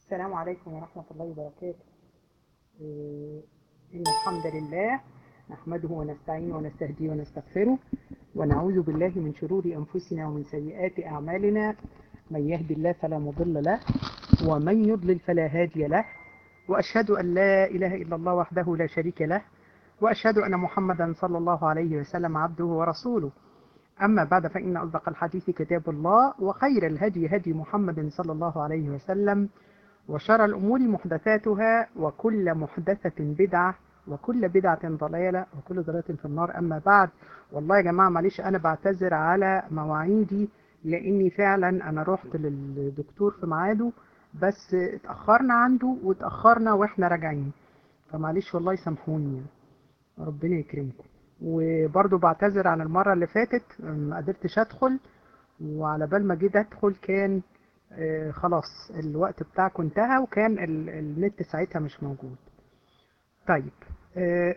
السلام عليكم ورحمة الله وبركاته إيه، إن الحمد لله نحمده ونستعينه ونستهديه ونستغفره ونعوذ بالله من شرور أنفسنا ومن سيئات أعمالنا من يهدي الله فلا مضل له ومن يضلل فلا هادي له وأشهد أن لا إله إلا الله وحده لا شريك له وأشهد أن محمدا صلى الله عليه وسلم عبده ورسوله أما بعد فإن أصدق الحديث كتاب الله وخير الهدي هدي محمد صلى الله عليه وسلم وشر الأمور محدثاتها وكل محدثة بدعة وكل بدعة ضلالة وكل ضلالة في النار أما بعد والله يا جماعة معلش أنا بعتذر على مواعيدي لأني فعلا أنا رحت للدكتور في ميعاده بس اتأخرنا عنده واتأخرنا وإحنا راجعين فمعلش والله سامحوني يعني. ربنا يكرمكم وبرضه بعتذر عن المرة اللي فاتت ما قدرتش أدخل وعلى بال ما جيت أدخل كان آه خلاص الوقت بتاعكم انتهى وكان ال- النت ساعتها مش موجود طيب آه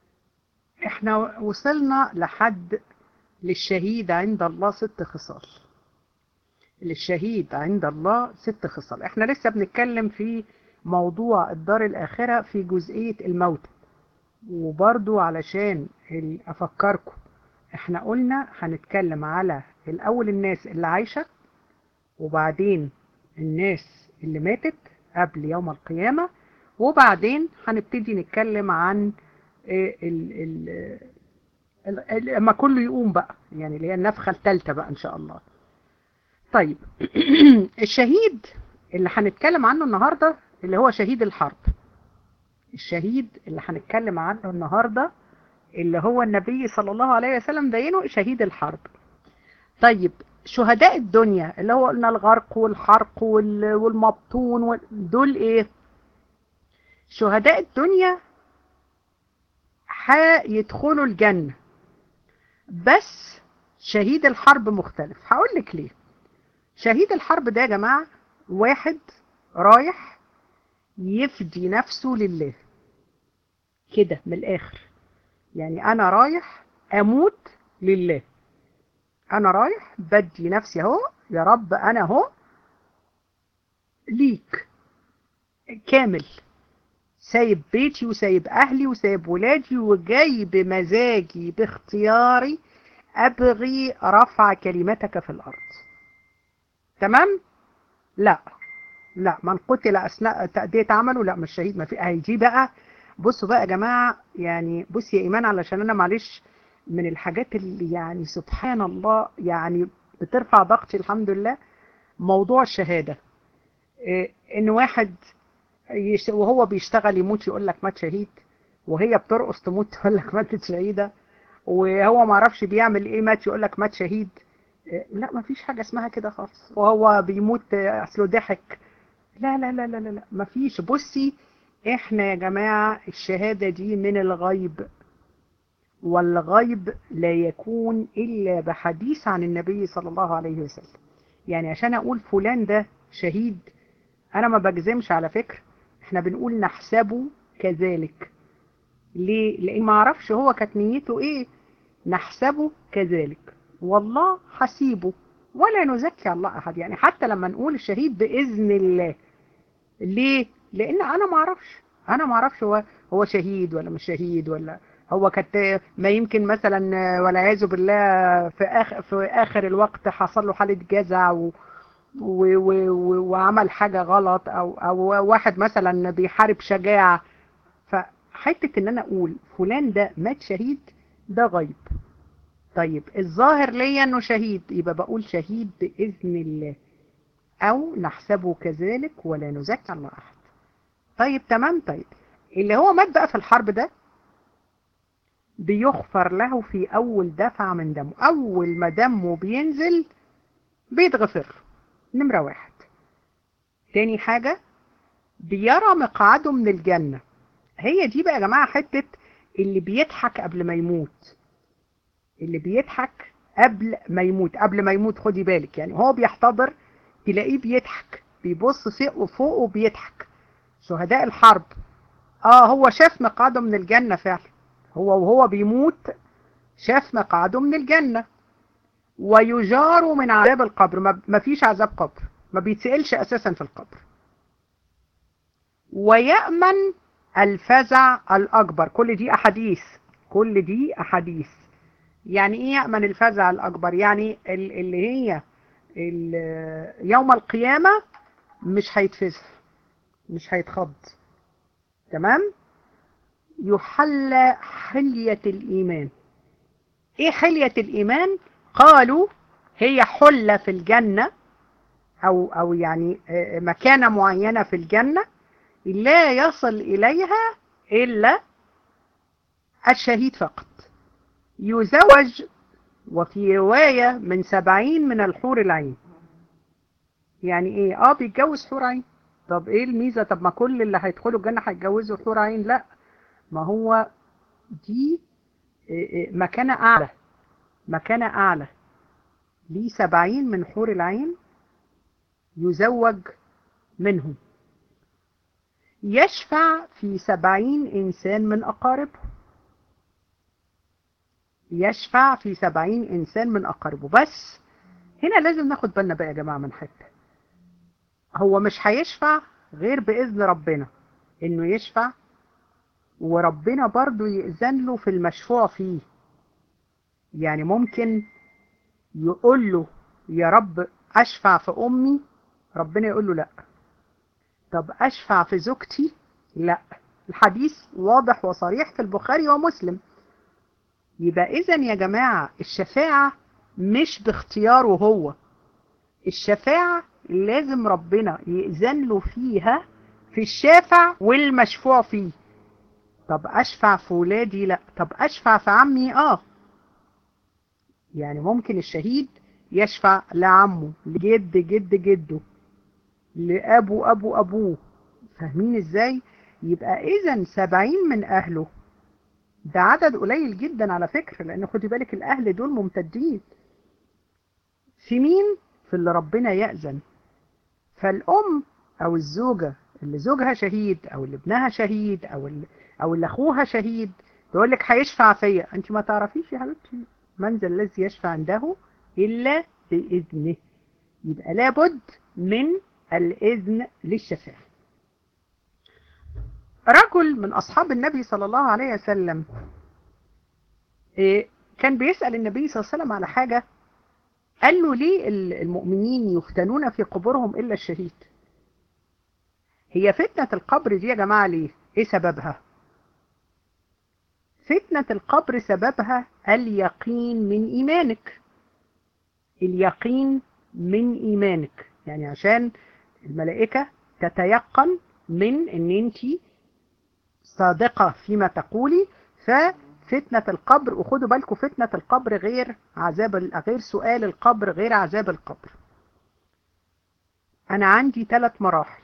احنا وصلنا لحد للشهيد عند الله ست خصال للشهيد عند الله ست خصال احنا لسه بنتكلم في موضوع الدار الآخرة في جزئية الموت وبرضو علشان ال- أفكركم احنا قلنا هنتكلم على الأول الناس اللي عايشة وبعدين الناس اللي ماتت قبل يوم القيامة وبعدين هنبتدي نتكلم عن ال ال ال- ال- لما كله يقوم بقى يعني اللي هي النفخة الثالثة بقى إن شاء الله طيب الشهيد اللي هنتكلم عنه النهاردة اللي هو شهيد الحرب الشهيد اللي هنتكلم عنه النهاردة اللي هو النبي صلى الله عليه وسلم دينه شهيد الحرب طيب شهداء الدنيا اللي هو قلنا الغرق والحرق وال- والمبطون وال- دول ايه شهداء الدنيا هيدخلوا الجنة بس شهيد الحرب مختلف هقول لك ليه شهيد الحرب ده يا جماعة واحد رايح يفدي نفسه لله كده من الآخر يعني أنا رايح أموت لله أنا رايح بدي نفسي أهو يا رب أنا أهو ليك كامل سايب بيتي وسايب أهلي وسايب ولادي وجاي بمزاجي باختياري أبغي رفع كلمتك في الأرض تمام؟ لا لا من قتل أثناء تأدية عمله لا مش شهيد ما في أهي دي بقى بصوا بقى يا جماعة يعني بص يا إيمان علشان أنا معلش من الحاجات اللي يعني سبحان الله يعني بترفع ضغطي الحمد لله موضوع الشهادة إيه، إن واحد يش- وهو بيشتغل يموت يقول لك مات شهيد وهي بترقص تموت تقول لك ماتت شهيدة وهو ما عرفش بيعمل ايه مات يقول لك مات شهيد إيه، لا ما فيش حاجة اسمها كده خالص وهو بيموت آه، اصله ضحك لا لا لا لا لا لا ما فيش بصي احنا يا جماعة الشهادة دي من الغيب والغيب لا يكون إلا بحديث عن النبي صلى الله عليه وسلم يعني عشان أقول فلان ده شهيد أنا ما بجزمش على فكرة احنا بنقول نحسبه كذلك ليه؟ لأن ما أعرفش هو كانت نيته إيه نحسبه كذلك والله حسيبه ولا نزكي الله أحد يعني حتى لما نقول الشهيد بإذن الله ليه؟ لأن أنا ما أعرفش أنا ما أعرفش هو هو شهيد ولا مش شهيد ولا هو كانت ما يمكن مثلا والعياذ بالله في آخر في آخر الوقت حصل له حالة جزع و و و و وعمل حاجة غلط أو أو واحد مثلا بيحارب شجاعة فحتة إن أنا أقول فلان ده مات شهيد ده غيب طيب الظاهر ليا إنه شهيد يبقى بقول شهيد بإذن الله أو نحسبه كذلك ولا نزكي الله أحد طيب تمام طيب اللي هو مات بقى في الحرب ده بيغفر له في أول دفع من دمه أول ما دمه بينزل بيتغفر نمرة واحد تاني حاجة بيرى مقعده من الجنة هي دي بقى يا جماعة حتة اللي بيضحك قبل ما يموت اللي بيضحك قبل ما يموت قبل ما يموت خدي بالك يعني هو بيحتضر تلاقيه بيضحك بيبص فوق وفوق وبيضحك شهداء الحرب اه هو شاف مقعده من الجنة فعلا هو وهو بيموت شاف مقعده من الجنة ويجار من عذاب القبر ما ما فيش عذاب قبر ما بيتسألش أساسا في القبر ويأمن الفزع الأكبر كل دي أحاديث كل دي أحاديث يعني إيه يأمن الفزع الأكبر يعني اللي هي يوم القيامة مش هيتفزع مش هيتخض تمام يحلى حلية الإيمان إيه حلية الإيمان قالوا هي حلة في الجنة أو, أو يعني مكانة معينة في الجنة لا يصل إليها إلا الشهيد فقط يزوج وفي رواية من سبعين من الحور العين يعني ايه اه بيتجوز حور عين طب ايه الميزة طب ما كل اللي هيدخلوا الجنة هيتجوزوا حور عين لا ما هو دي مكانة اعلى مكانة اعلى ليه سبعين من حور العين يزوج منهم يشفع في سبعين إنسان من أقاربه يشفع في سبعين إنسان من أقاربه بس هنا لازم ناخد بالنا بقى يا جماعة من حتة هو مش هيشفع غير بإذن ربنا إنه يشفع وربنا برضو يأذن له في المشفوع فيه يعني ممكن يقول له يا رب أشفع في أمي ربنا يقول له لأ طب أشفع في زوجتي لا الحديث واضح وصريح في البخاري ومسلم يبقى إذا يا جماعة الشفاعة مش باختياره هو الشفاعة لازم ربنا يأذن له فيها في الشافع والمشفوع فيه طب أشفع في ولادي لا طب أشفع في عمي آه يعني ممكن الشهيد يشفع لعمه لجد جد جده لأبو أبو أبوه فاهمين إزاي يبقى إذا سبعين من أهله ده عدد قليل جدا على فكرة لأن خدي بالك الأهل دول ممتدين في مين في اللي ربنا يأذن فالأم أو الزوجة اللي زوجها شهيد أو اللي ابنها شهيد أو اللي, أو اللي أخوها شهيد تقول لك هيشفع فيا أنت ما تعرفيش يا حبيبتي من ذا الذي يشفع عنده إلا بإذنه يبقى لابد من الإذن للشفاعة رجل من أصحاب النبي صلى الله عليه وسلم كان بيسأل النبي صلى الله عليه وسلم على حاجة قال له ليه المؤمنين يفتنون في قبورهم إلا الشهيد هي فتنة القبر دي يا جماعة ليه ايه سببها فتنة القبر سببها اليقين من إيمانك اليقين من إيمانك يعني عشان الملائكة تتيقن من ان انت صادقة فيما تقولي ففتنة القبر وخدوا بالكم فتنة القبر غير عذاب غير سؤال القبر غير عذاب القبر انا عندي ثلاث مراحل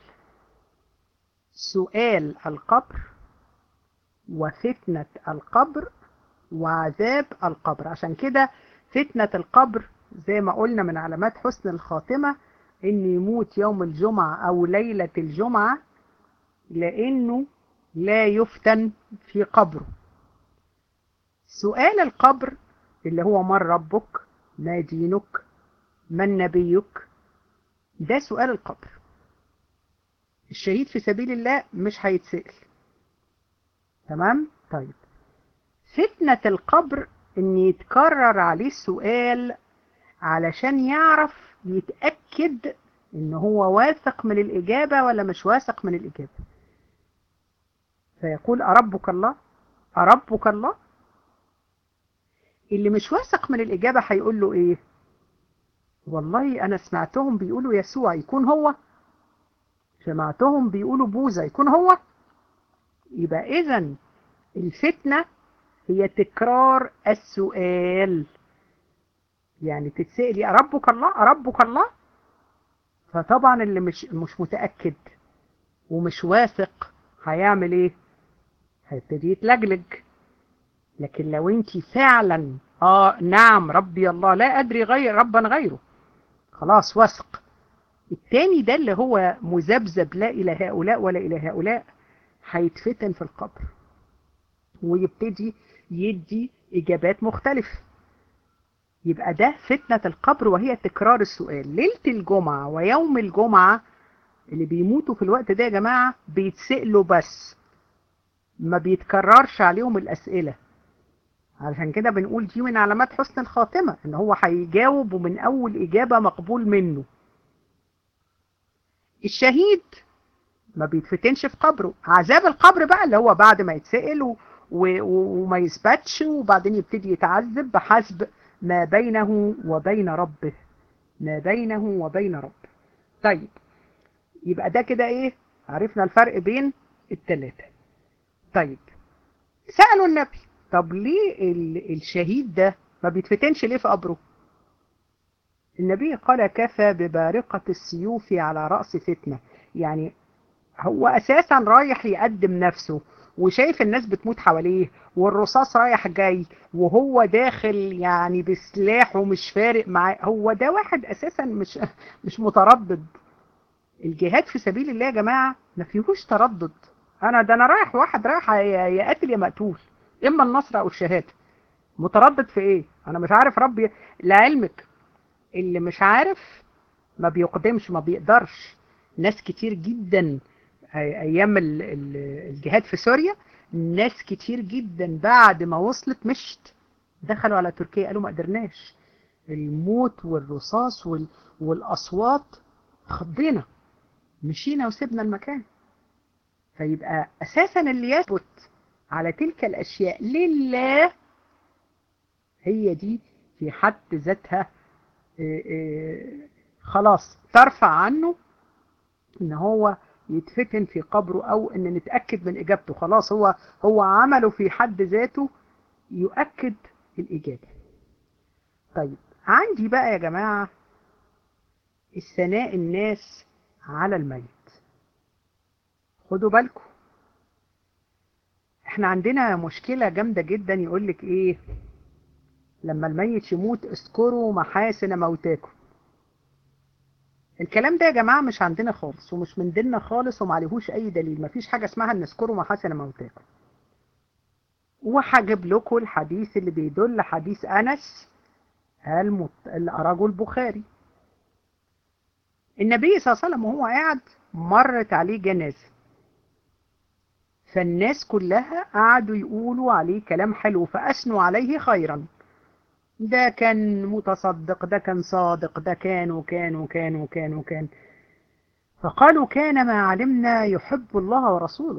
سؤال القبر وفتنة القبر وعذاب القبر عشان كده فتنة القبر زي ما قلنا من علامات حسن الخاتمة ان يموت يوم الجمعة او ليلة الجمعة لانه لا يفتن في قبره سؤال القبر اللي هو من ربك ما دينك من نبيك ده سؤال القبر الشهيد في سبيل الله مش هيتسأل تمام طيب فتنة القبر ان يتكرر عليه السؤال علشان يعرف يتأكد ان هو واثق من الإجابة ولا مش واثق من الإجابة فيقول أربك الله أربك الله اللي مش واثق من الإجابة هيقول له إيه والله أنا سمعتهم بيقولوا يسوع يكون هو سمعتهم بيقولوا بوذا يكون هو يبقى إذا الفتنة هي تكرار السؤال يعني تتسألي أربك الله أربك الله فطبعا اللي مش مش متأكد ومش واثق هيعمل ايه هيبتدي يتلجلج لكن لو انت فعلا اه نعم ربي الله لا ادري غير ربا غيره خلاص واثق التاني ده اللي هو مذبذب لا الى هؤلاء ولا الى هؤلاء هيتفتن في القبر ويبتدي يدي اجابات مختلفه يبقى ده فتنة القبر وهي تكرار السؤال ليلة الجمعة ويوم الجمعة اللي بيموتوا في الوقت ده يا جماعة بيتسألوا بس ما بيتكررش عليهم الأسئلة علشان كده بنقول دي من علامات حسن الخاتمة ان هو هيجاوب ومن اول اجابة مقبول منه الشهيد ما بيتفتنش في قبره عذاب القبر بقى اللي هو بعد ما يتسأل و... و... وما يثبتش وبعدين يبتدي يتعذب بحسب ما بينه وبين ربه ما بينه وبين ربه طيب يبقى ده كده ايه عرفنا الفرق بين التلاتة طيب سألوا النبي طب ليه ال... الشهيد ده ما بيتفتنش ليه في قبره النبي قال كفى ببارقة السيوف على رأس فتنة يعني هو أساسا رايح يقدم نفسه وشايف الناس بتموت حواليه والرصاص رايح جاي وهو داخل يعني بسلاح ومش فارق معاه هو ده واحد أساسا مش مش متردد الجهاد في سبيل الله يا جماعة ما فيهوش تردد أنا ده أنا رايح واحد رايح يا قاتل يا مقتول إما النصر أو الشهادة متردد في إيه أنا مش عارف ربي لعلمك اللي مش عارف ما بيقدمش ما بيقدرش ناس كتير جدا ايام الجهاد في سوريا ناس كتير جدا بعد ما وصلت مشت دخلوا على تركيا قالوا ما قدرناش الموت والرصاص وال... والاصوات خضينا مشينا وسيبنا المكان فيبقى اساسا اللي يثبت على تلك الاشياء لله هي دي في حد ذاتها خلاص ترفع عنه ان هو يتفتن في قبره او ان نتأكد من اجابته خلاص هو هو عمله في حد ذاته يؤكد الاجابة طيب عندي بقى يا جماعة الثناء الناس على الميت خدوا بالكم احنا عندنا مشكلة جامدة جدا يقولك ايه لما الميت يموت اذكروا محاسن موتاكم الكلام ده يا جماعة مش عندنا خالص ومش من ديننا خالص وما عليهوش أي دليل مفيش حاجة اسمها ان اذكروا محاسن موتاكم وهجيب لكم الحديث اللي بيدل حديث أنس المت... اللي أراجه البخاري النبي صلى الله عليه وسلم وهو قاعد مرت عليه جنازة فالناس كلها قعدوا يقولوا عليه كلام حلو فأثنوا عليه خيرا ده كان متصدق ده كان صادق ده كان وكان وكان وكان وكان فقالوا كان ما علمنا يحب الله ورسوله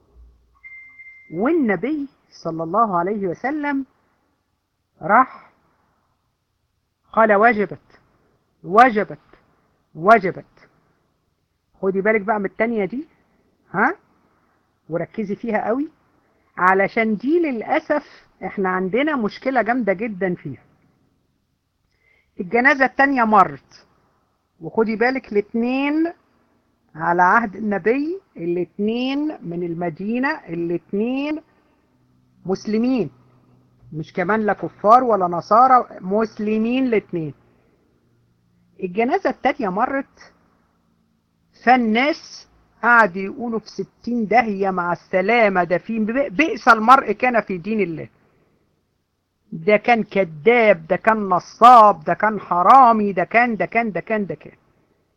والنبي صلى الله عليه وسلم راح قال وجبت وجبت وجبت خدي بالك بقى من التانية دي ها وركزي فيها قوي علشان دي للأسف احنا عندنا مشكلة جامدة جدا فيها الجنازة التانية مرت وخدي بالك الاتنين على عهد النبي الاتنين من المدينة الاتنين مسلمين مش كمان لا كفار ولا نصارى مسلمين الاتنين الجنازة التانية مرت فالناس قعدوا يقولوا في ستين داهية مع السلامة ده في بئس المرء كان في دين الله ده كان كذاب ده كان نصاب ده كان حرامي ده كان ده كان ده كان ده كان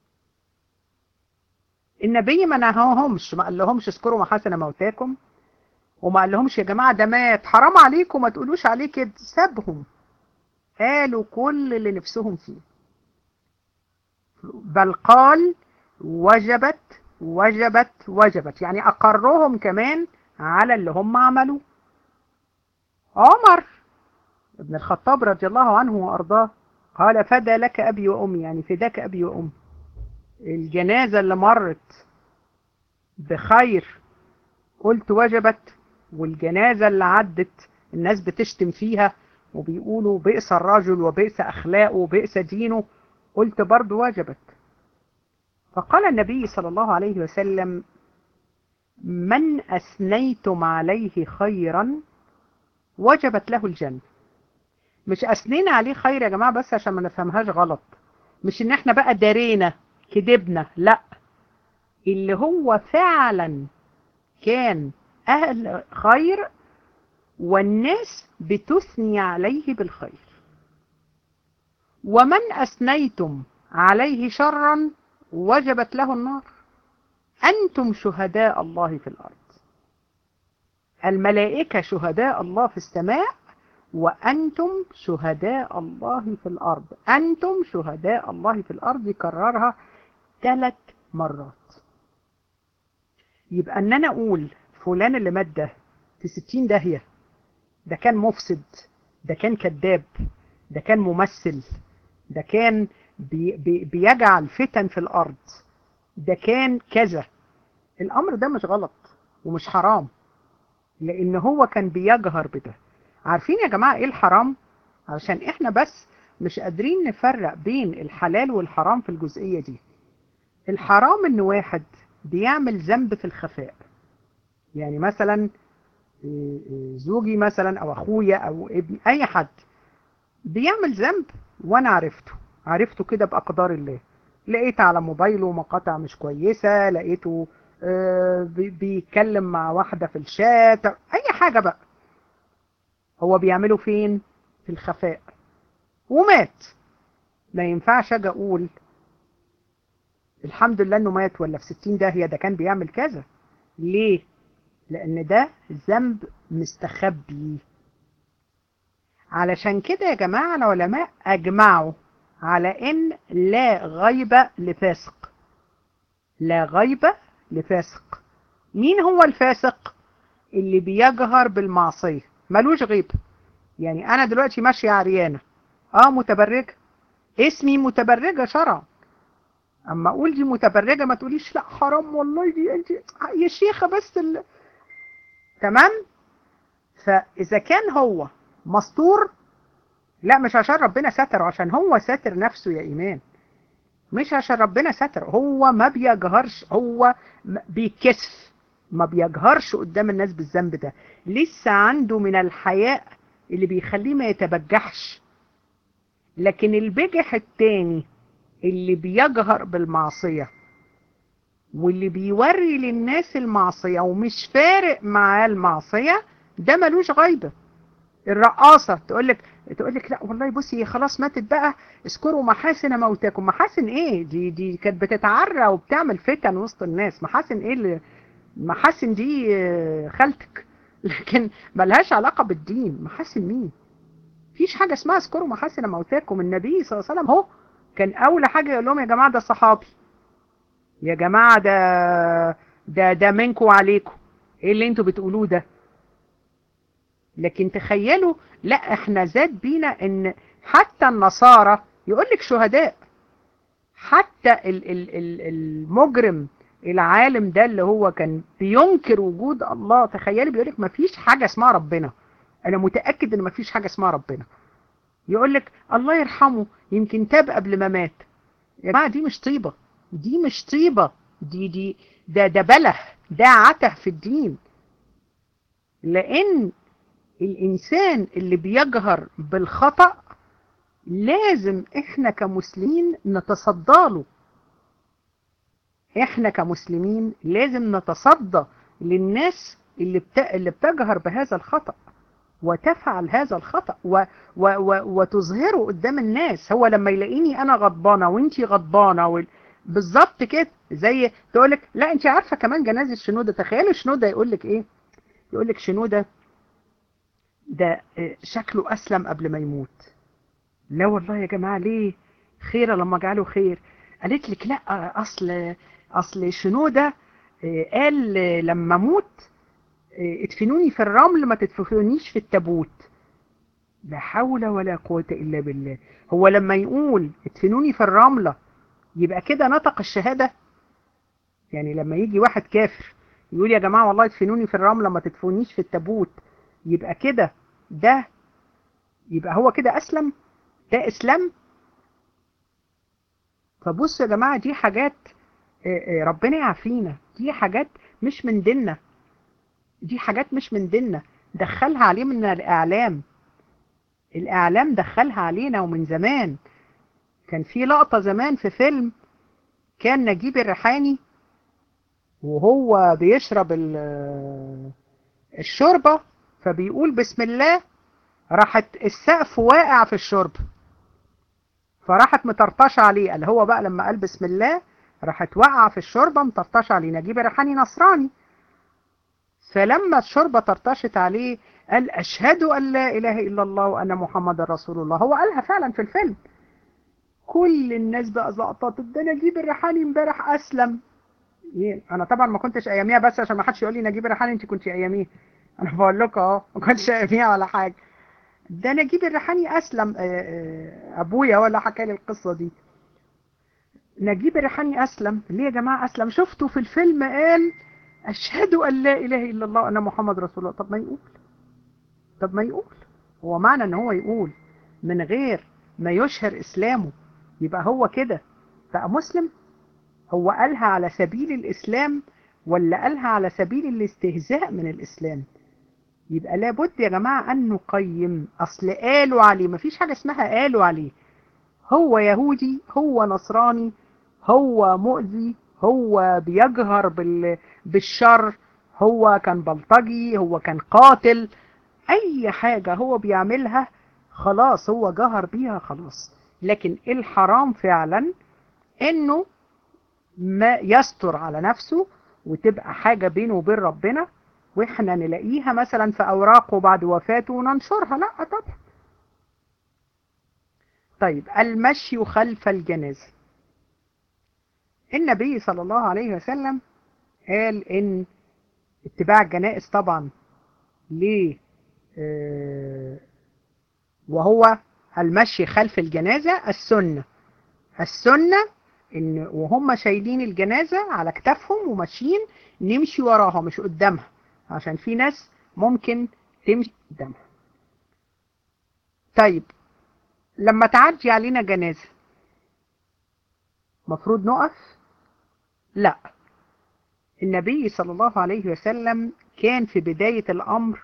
النبي ما نهاهمش ما قال لهمش اذكروا محاسن موتاكم وما قال لهمش يا جماعة ده مات حرام عليكم ما تقولوش عليه كده سابهم قالوا كل اللي نفسهم فيه بل قال وجبت وجبت وجبت يعني أقرهم كمان على اللي هم عملوه عمر ابن الخطاب رضي الله عنه وأرضاه قال فدى لك أبي وأمي يعني فداك أبي وأمي الجنازة اللي مرت بخير قلت وجبت والجنازة اللي عدت الناس بتشتم فيها وبيقولوا بئس الرجل وبئس أخلاقه وبئس دينه قلت برضو وجبت فقال النبي صلى الله عليه وسلم من أثنيتم عليه خيرا وجبت له الجنة مش أثنينا عليه خير يا جماعة بس عشان ما نفهمهاش غلط مش ان احنا بقى دارينا كدبنا لا اللي هو فعلا كان أهل خير والناس بتثني عليه بالخير ومن أثنيتم عليه شرا وجبت له النار أنتم شهداء الله في الأرض الملائكة شهداء الله في السماء وأنتم شهداء الله في الأرض أنتم شهداء الله في الأرض يكررها ثلاث مرات يبقى أن أنا أقول فلان اللي مات ده في ستين داهية ده كان مفسد ده كان كذاب ده كان ممثل ده كان بي بي بيجعل فتن في الأرض ده كان كذا الأمر ده مش غلط ومش حرام لأن هو كان بيجهر بده عارفين يا جماعة إيه الحرام عشان إحنا بس مش قادرين نفرق بين الحلال والحرام في الجزئية دي الحرام إن واحد بيعمل ذنب في الخفاء يعني مثلا زوجي مثلا أو أخويا أو ابن أي حد بيعمل ذنب وأنا عرفته عرفته كده بأقدار الله لقيت على موبايله مقاطع مش كويسة لقيته بيتكلم مع واحدة في الشات أي حاجة بقى هو بيعمله فين في الخفاء ومات ما ينفعش اجي اقول الحمد لله انه مات ولا في ستين داهية ده كان بيعمل كذا ليه لان ده ذنب مستخبي علشان كده يا جماعة العلماء اجمعوا على ان لا غيبة لفاسق لا غيبة لفاسق مين هو الفاسق اللي بيجهر بالمعصية ملوش غيبة يعني انا دلوقتي ماشية عريانة اه متبرجة اسمي متبرجة شرعا اما اقول دي متبرجة ما تقوليش لا حرام والله دي انت يا شيخة بس ال... تمام فاذا كان هو مستور لا مش عشان ربنا ستر عشان هو ساتر نفسه يا ايمان مش عشان ربنا ستر هو ما بيجهرش هو بيكسف ما بيجهرش قدام الناس بالذنب ده لسه عنده من الحياء اللي بيخليه ما يتبجحش لكن البجح التاني اللي بيجهر بالمعصية واللي بيوري للناس المعصية ومش فارق معاه المعصية ده ملوش غيبة الرقاصة تقولك تقولك لا والله بصي خلاص ماتت بقى اذكروا محاسن موتاكم محاسن ايه دي دي كانت بتتعرى وبتعمل فتن وسط الناس محاسن ايه اللي محاسن دي خالتك لكن ملهاش علاقة بالدين محاسن مين فيش حاجة اسمها اذكروا محاسن موتاكم النبي صلى الله عليه وسلم هو كان اول حاجة يقول لهم يا جماعة ده صحابي يا جماعة ده ده ده منكم وعليكم ايه اللي انتوا بتقولوه ده لكن تخيلوا لا احنا زاد بينا ان حتى النصارى يقول لك شهداء حتى ال ال ال المجرم العالم ده اللي هو كان بينكر وجود الله تخيلي بيقول لك مفيش حاجة اسمها ربنا انا متأكد ان مفيش حاجة اسمها ربنا يقول لك الله يرحمه يمكن تاب قبل ما مات يا جماعة دي مش طيبة دي مش طيبة دي دي ده ده بله ده عته في الدين لان الانسان اللي بيجهر بالخطأ لازم احنا كمسلمين نتصدى له احنا كمسلمين لازم نتصدى للناس اللي بت... اللي بتجهر بهذا الخطأ وتفعل هذا الخطأ و... و... و... وتظهره قدام الناس هو لما يلاقيني انا غضبانه وانتي غضبانه و... بالظبط كده زي تقولك لا انت عارفه كمان جنازه شنوده تخيلوا شنوده يقول لك ايه يقول لك شنوده ده شكله اسلم قبل ما يموت لا والله يا جماعه ليه خير لما جعله خير قالت لك لا اصل اصل شنوده قال لما اموت ادفنوني في الرمل ما تدفنونيش في التابوت لا حول ولا قوة إلا بالله هو لما يقول ادفنوني في الرملة يبقى كده نطق الشهادة يعني لما يجي واحد كافر يقول يا جماعة والله ادفنوني في الرملة ما تدفنونيش في التابوت يبقى كده ده يبقى هو كده أسلم ده إسلام فبصوا يا جماعة دي حاجات ربنا يعافينا دي حاجات مش من ديننا دي حاجات مش من ديننا دخلها عليه من الإعلام الإعلام دخلها علينا ومن زمان كان في لقطة زمان في فيلم كان نجيب الريحاني وهو بيشرب الشوربة فبيقول بسم الله راحت السقف واقع في الشرب فراحت مطرطشة عليه قال هو بقى لما قال بسم الله راحت وقع في الشوربة مطرطش عليه نجيب الريحاني نصراني فلما الشوربة طرطشت عليه قال أشهد أن لا إله إلا الله وأن محمد رسول الله هو قالها فعلا في الفيلم كل الناس بقى زقطت ده نجيب الريحاني امبارح أسلم انا طبعا ما كنتش اياميها بس عشان ما حدش يقول لي نجيب الريحاني انت كنت اياميها انا بقول لكم اهو ما كنتش اياميها ولا حاجه ده نجيب الريحاني اسلم ابويا ولا حكى لي القصه دي نجيب الريحاني اسلم ليه يا جماعه اسلم شفته في الفيلم قال اشهد ان لا اله الا الله وان محمد رسول الله طب ما يقول طب ما يقول هو معنى ان هو يقول من غير ما يشهر اسلامه يبقى هو كده بقى مسلم هو قالها على سبيل الإسلام ولا قالها على سبيل الاستهزاء من الإسلام يبقى لابد يا جماعة أن نقيم أصل قالوا عليه مفيش حاجة اسمها قالوا عليه هو يهودي هو نصراني هو مؤذي هو بيجهر بال... بالشر هو كان بلطجي هو كان قاتل أي حاجة هو بيعملها خلاص هو جهر بيها خلاص لكن الحرام فعلا انه ما يستر على نفسه وتبقى حاجة بينه وبين ربنا واحنا نلاقيها مثلا في اوراقه بعد وفاته وننشرها لا طبعا طيب المشي خلف الجنازة النبي صلى الله عليه وسلم قال ان اتباع الجنائز طبعا ليه اه وهو المشي خلف الجنازة السنة السنة ان وهم شايلين الجنازة على كتافهم وماشيين نمشي وراها مش قدامها عشان في ناس ممكن تمشي قدامها طيب لما تعدي علينا جنازة مفروض نقف لا النبي صلى الله عليه وسلم كان في بداية الأمر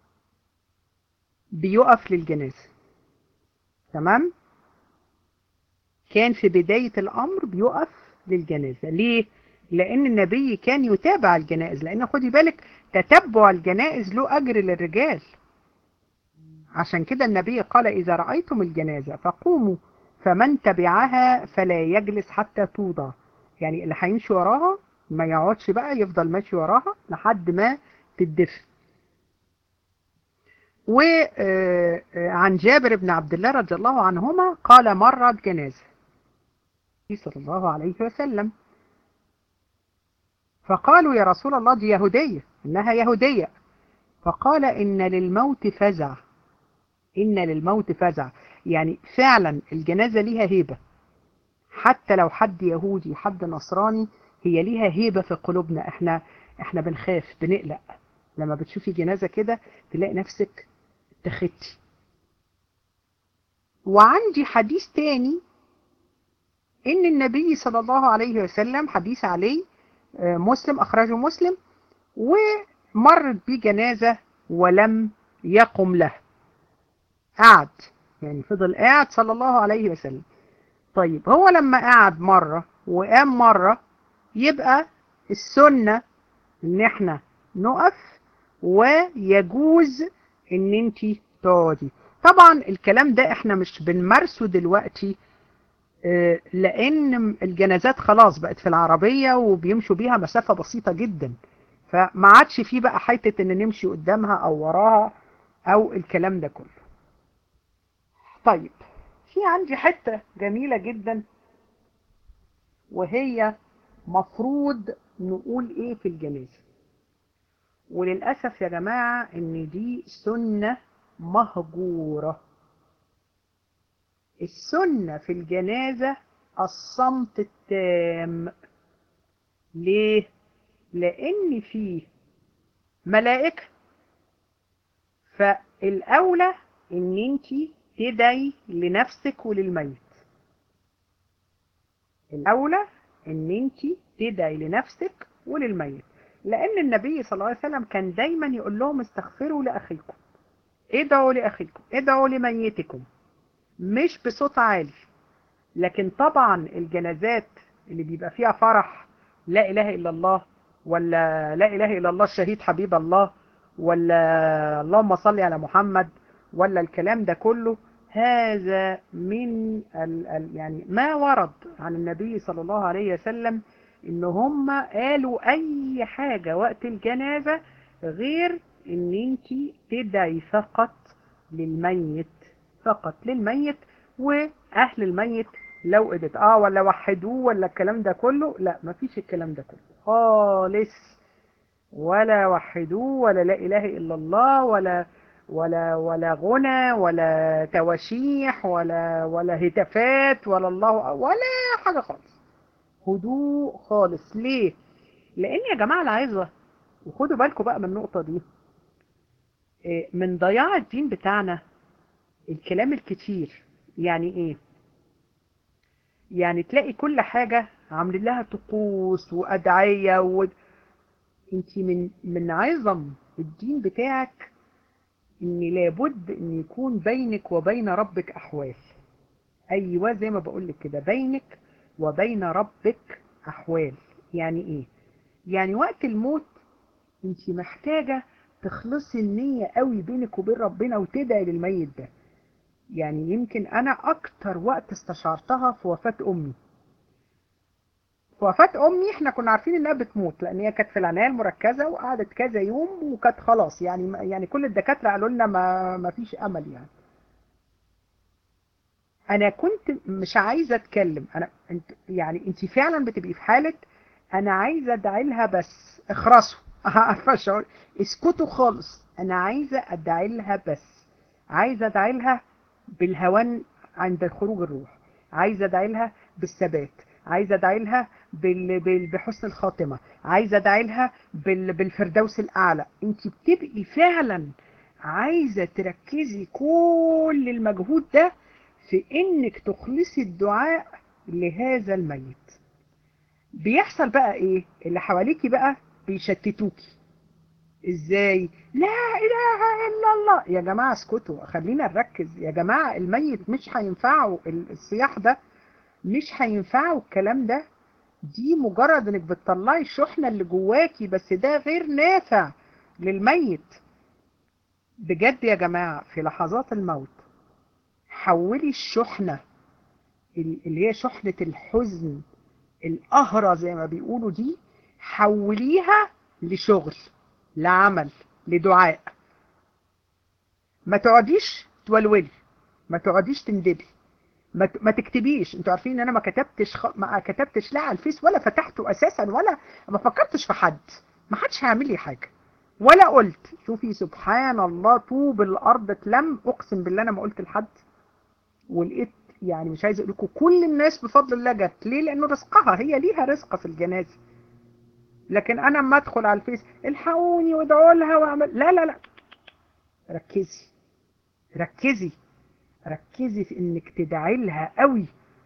بيقف للجنازة تمام كان في بداية الأمر بيقف للجنازة ليه؟ لأن النبي كان يتابع الجنائز لأن خدي بالك تتبع الجنائز له أجر للرجال عشان كده النبي قال إذا رأيتم الجنازة فقوموا فمن تبعها فلا يجلس حتى توضع يعني اللي هيمشي وراها ما يقعدش بقى يفضل ماشي وراها لحد ما تدفن وعن جابر بن عبد الله رضي الله عنهما قال مرت جنازة صلى الله عليه وسلم فقالوا يا رسول الله دي يهودية إنها يهودية فقال إن للموت فزع إن للموت فزع يعني فعلا الجنازة ليها هيبة حتى لو حد يهودي حد نصراني هي ليها هيبة في قلوبنا احنا احنا بنخاف بنقلق لما بتشوفي جنازة كده تلاقي نفسك اتخذتي وعندي حديث تاني ان النبي صلى الله عليه وسلم حديث عليه مسلم اخرجه مسلم ومرت بيه جنازة ولم يقم له قعد يعني فضل قاعد صلى الله عليه وسلم طيب هو لما قعد مرة وقام مرة يبقى السنة ان احنا نقف ويجوز ان انت تقعدي طبعا الكلام ده احنا مش بنمارسه دلوقتي لان الجنازات خلاص بقت في العربية وبيمشوا بيها مسافة بسيطة جدا فما عادش فيه بقى حيثة ان نمشي قدامها او وراها او الكلام ده كله طيب في عندي حتة جميلة جدا وهي مفروض نقول ايه في الجنازة وللأسف يا جماعة ان دي سنة مهجورة السنة في الجنازة الصمت التام ليه؟ لأن فيه ملائكة فالأولى ان انت تدعي لنفسك وللميت الأولى ان انت تدعي لنفسك وللميت لأن النبي صلى الله عليه وسلم كان دايما يقول لهم استغفروا لأخيكم ادعوا لأخيكم ادعوا لميتكم مش بصوت عالي لكن طبعا الجنازات اللي بيبقى فيها فرح لا إله إلا الله ولا لا إله إلا الله الشهيد حبيب الله ولا اللهم صل على محمد ولا الكلام ده كله هذا من ال ال يعني ما ورد عن النبي صلى الله عليه وسلم ان هم قالوا اي حاجة وقت الجنازة غير ان انت تدعي فقط للميت فقط للميت واهل الميت لو قدت اه ولا وحدوه ولا الكلام ده كله لا مفيش الكلام ده كله خالص ولا وحدوه ولا لا اله الا الله ولا ولا ولا غنى ولا تواشيح ولا ولا هتافات ولا الله ولا حاجة خالص هدوء خالص ليه لان يا جماعة العايزة وخدوا بالكم بقى من النقطة دي من ضياع الدين بتاعنا الكلام الكتير يعني ايه يعني تلاقي كل حاجة عامل لها طقوس وأدعية و... انت من من عظم الدين بتاعك ان لابد ان يكون بينك وبين ربك احوال ايوه زي ما بقول لك كده بينك وبين ربك احوال يعني ايه يعني وقت الموت انت محتاجة تخلصي النية قوي بينك وبين ربنا وتدعي للميت ده يعني يمكن انا اكتر وقت استشعرتها في وفاة امي في وفاة امي احنا كنا عارفين انها بتموت لان هي كانت في العناية المركزة وقعدت كذا يوم وكانت خلاص يعني يعني كل الدكاترة قالوا لنا ما ما فيش امل يعني انا كنت مش عايزة اتكلم انا انت يعني انت فعلا بتبقي في حالة انا عايزة ادعي لها بس اخرسوا عارفه اسكتوا خالص انا عايزة ادعي لها بس عايزة ادعي لها بالهوان عند خروج الروح عايزة ادعي لها بالثبات عايزة ادعي لها بال... بال... بحسن الخاتمة عايزة ادعي لها بال... بالفردوس الاعلى انت بتبقي فعلا عايزة تركزي كل المجهود ده في انك تخلصي الدعاء لهذا الميت بيحصل بقى ايه اللي حواليكي بقى بيشتتوكي ازاي لا اله الا الله يا جماعة اسكتوا خلينا نركز يا جماعة الميت مش هينفعه الصياح ده مش هينفعه الكلام ده دي مجرد انك بتطلعي الشحنة اللي جواكي بس ده غير نافع للميت بجد يا جماعة في لحظات الموت حولي الشحنة اللي هي شحنة الحزن القهرة زي ما بيقولوا دي حوليها لشغل لعمل لدعاء ما تقعديش تولولي ما تقعديش تندبي ما ما تكتبيش انتوا عارفين ان انا ما كتبتش خ... ما كتبتش لا على الفيس ولا فتحته اساسا ولا ما فكرتش في حد ما حدش هيعمل لي حاجه ولا قلت شوفي سبحان الله طوب الارض اتلم اقسم بالله انا ما قلت لحد ولقيت يعني مش عايز اقول لكم كل الناس بفضل الله جت ليه لانه رزقها هي ليها رزق في الجنازه لكن انا اما ادخل على الفيس الحقوني وادعوا لها واعمل لا لا لا ركزي ركزي ركزي في انك تدعي لها قوي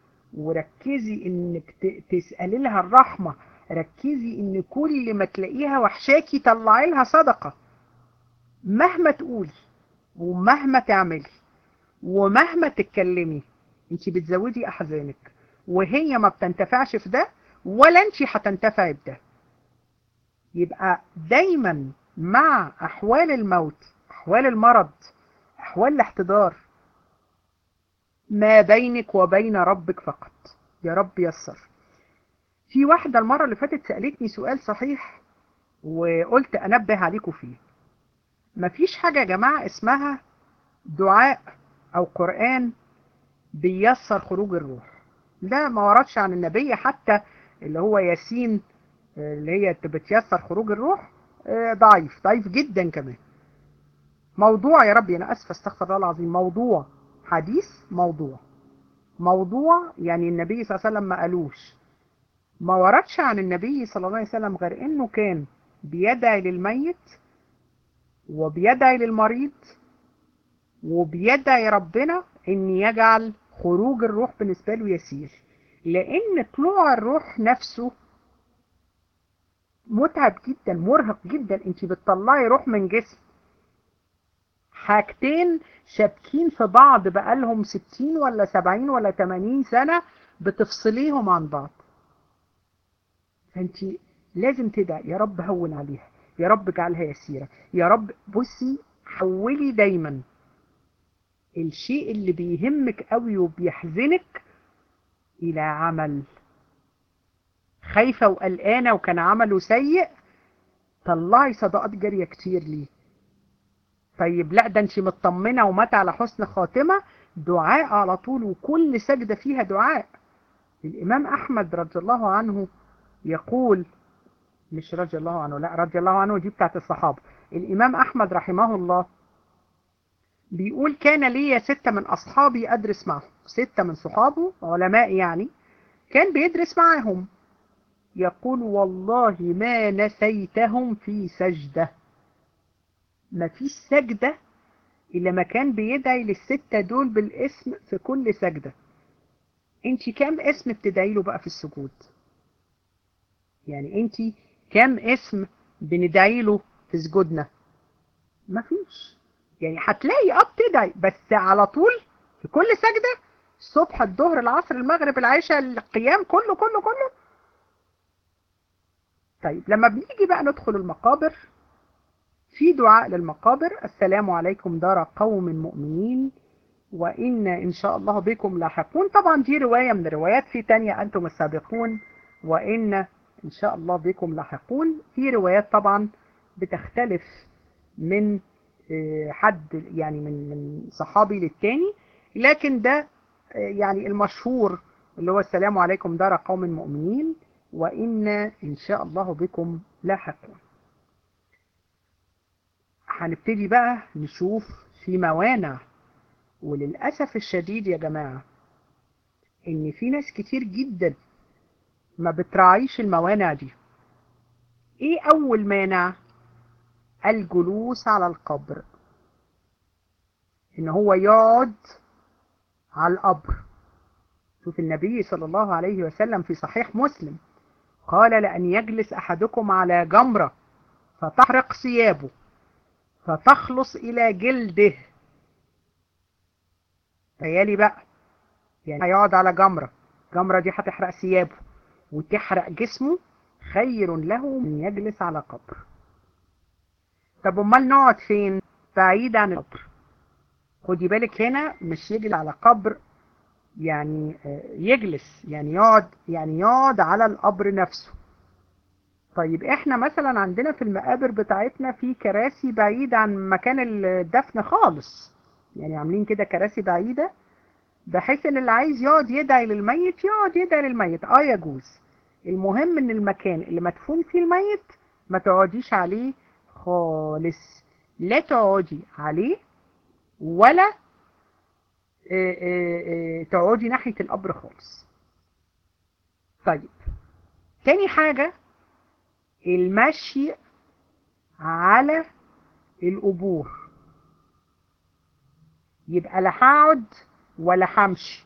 وركزي انك تسالي لها الرحمه ركزي ان كل ما تلاقيها وحشاكي طلعي لها صدقه مهما تقولي ومهما تعملي ومهما تتكلمي انت بتزودي احزانك وهي ما بتنتفعش في ده ولا انت هتنتفعي بده يبقى دايما مع احوال الموت احوال المرض احوال الاحتضار ما بينك وبين ربك فقط يا رب يسر في واحدة المرة اللي فاتت سألتني سؤال صحيح وقلت انبه عليكم فيه مفيش حاجة يا جماعة اسمها دعاء او قرآن بيسر خروج الروح ده ما وردش عن النبي حتى اللي هو ياسين اللي هي بتيسر خروج الروح ضعيف ضعيف جدا كمان موضوع يا ربي انا اسف استغفر الله العظيم موضوع حديث موضوع موضوع يعني النبي صلى الله عليه وسلم ما قالوش ما وردش عن النبي صلى الله عليه وسلم غير انه كان بيدعي للميت وبيدعي للمريض وبيدعي ربنا ان يجعل خروج الروح بالنسبة له يسير لان طلوع الروح نفسه متعب جدا مرهق جدا انت بتطلعي روح من جسم حاجتين شابكين في بعض بقالهم ستين ولا سبعين ولا تمانين سنة بتفصليهم عن بعض فانت لازم تدعي يا رب هون عليها يا رب اجعلها يسيرة يا رب بصي حولي دايما الشيء اللي بيهمك قوي وبيحزنك إلى عمل خايفة وقلقانة وكان عمله سيء طلعي صدقات جارية كتير ليه طيب لا ده انت مطمنة ومات على حسن خاتمة دعاء على طول وكل سجدة فيها دعاء الإمام أحمد رضي الله عنه يقول مش رضي الله عنه لا رضي الله عنه دي بتاعت الصحابة الإمام أحمد رحمه الله بيقول كان لي ستة من أصحابي أدرس معهم ستة من صحابه علماء يعني كان بيدرس معاهم يقول والله ما نسيتهم في سجدة ما فيش سجدة إلا ما كان بيدعي للستة دول بالاسم في كل سجدة انت كام اسم بتدعي له بقى في السجود يعني انت كام اسم بندعي له في سجودنا مفيش يعني هتلاقي اه بتدعي بس على طول في كل سجدة الصبح الظهر العصر المغرب العشاء القيام كله كله كله طيب لما بنيجي بقى ندخل المقابر في دعاء للمقابر السلام عليكم دار قوم مؤمنين وإن إن شاء الله بكم لاحقون طبعا دي رواية من الروايات في تانية أنتم السابقون وإن إن شاء الله بكم لاحقون في روايات طبعا بتختلف من حد يعني من من صحابي للتاني لكن ده يعني المشهور اللي هو السلام عليكم دار قوم مؤمنين وإن إن شاء الله بكم لاحقون هنبتدي بقى نشوف في موانع وللأسف الشديد يا جماعة إن في ناس كتير جدا ما بتراعيش الموانع دي إيه أول مانع؟ الجلوس على القبر إن هو يقعد على القبر شوف النبي صلى الله عليه وسلم في صحيح مسلم قال لأن يجلس أحدكم على جمرة فتحرق ثيابه فتخلص إلى جلده تخيلي بقى يعني هيقعد على جمرة جمرة دي هتحرق ثيابه وتحرق جسمه خير له من يجلس على قبر طب امال نقعد فين بعيد عن القبر خدي بالك هنا مش يجلس على قبر يعني يجلس يعني يقعد يعني يقعد على القبر نفسه طيب احنا مثلا عندنا في المقابر بتاعتنا في كراسي بعيدة عن مكان الدفن خالص يعني عاملين كده كراسي بعيدة بحيث ان اللي عايز يقعد يدعي للميت يقعد يدعي للميت اه يجوز المهم ان المكان اللي مدفون فيه الميت ما تقعديش عليه خالص لا تقعدي عليه ولا اه اه اه تقعدي ناحية القبر خالص طيب تاني حاجة المشي على القبور يبقى لا هقعد ولا همشي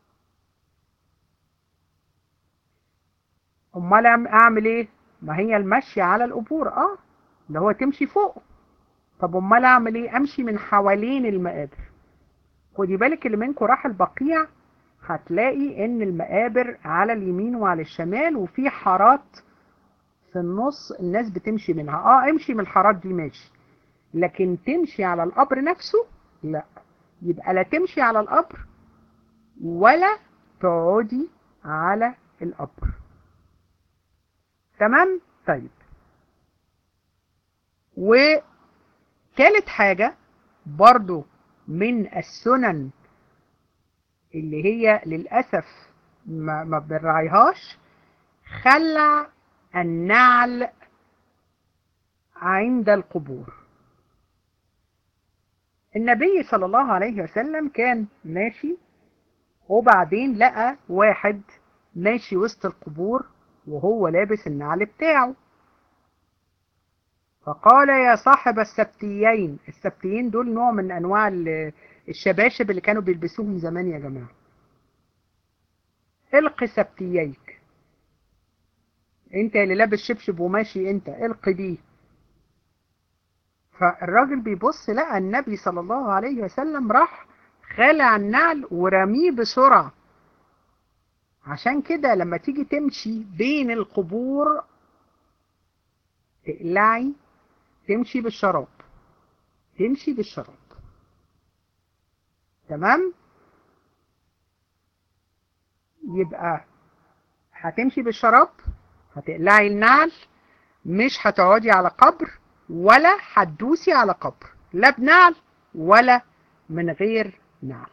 امال اعمل ايه ما هي المشي على القبور اه اللي هو تمشي فوق طب امال اعمل ايه امشي من حوالين المقابر خدي بالك اللي منكم راح البقيع هتلاقي ان المقابر على اليمين وعلى الشمال وفي حارات في النص الناس بتمشي منها اه امشي من الحارات دي ماشي لكن تمشي على القبر نفسه لا يبقى لا تمشي على القبر ولا تقعدي على القبر تمام طيب وثالث حاجة برضو من السنن اللي هي للأسف ما, ما بنراعيهاش خلع النعل عند القبور النبي صلى الله عليه وسلم كان ماشي وبعدين لقى واحد ماشي وسط القبور وهو لابس النعل بتاعه فقال يا صاحب السبتيين السبتيين دول نوع من انواع الشباشب اللي كانوا بيلبسوهم زمان يا جماعة القي سبتييك انت اللي لابس شبشب وماشي انت القي دي فالراجل بيبص لقى النبي صلى الله عليه وسلم راح خالع النعل ورميه بسرعة عشان كده لما تيجي تمشي بين القبور تقلعي تمشي بالشراب تمشي بالشراب تمام يبقى هتمشي بالشراب هتقلعي النعل مش هتقعدي على قبر ولا هتدوسي على قبر لا بنعل ولا من غير نعل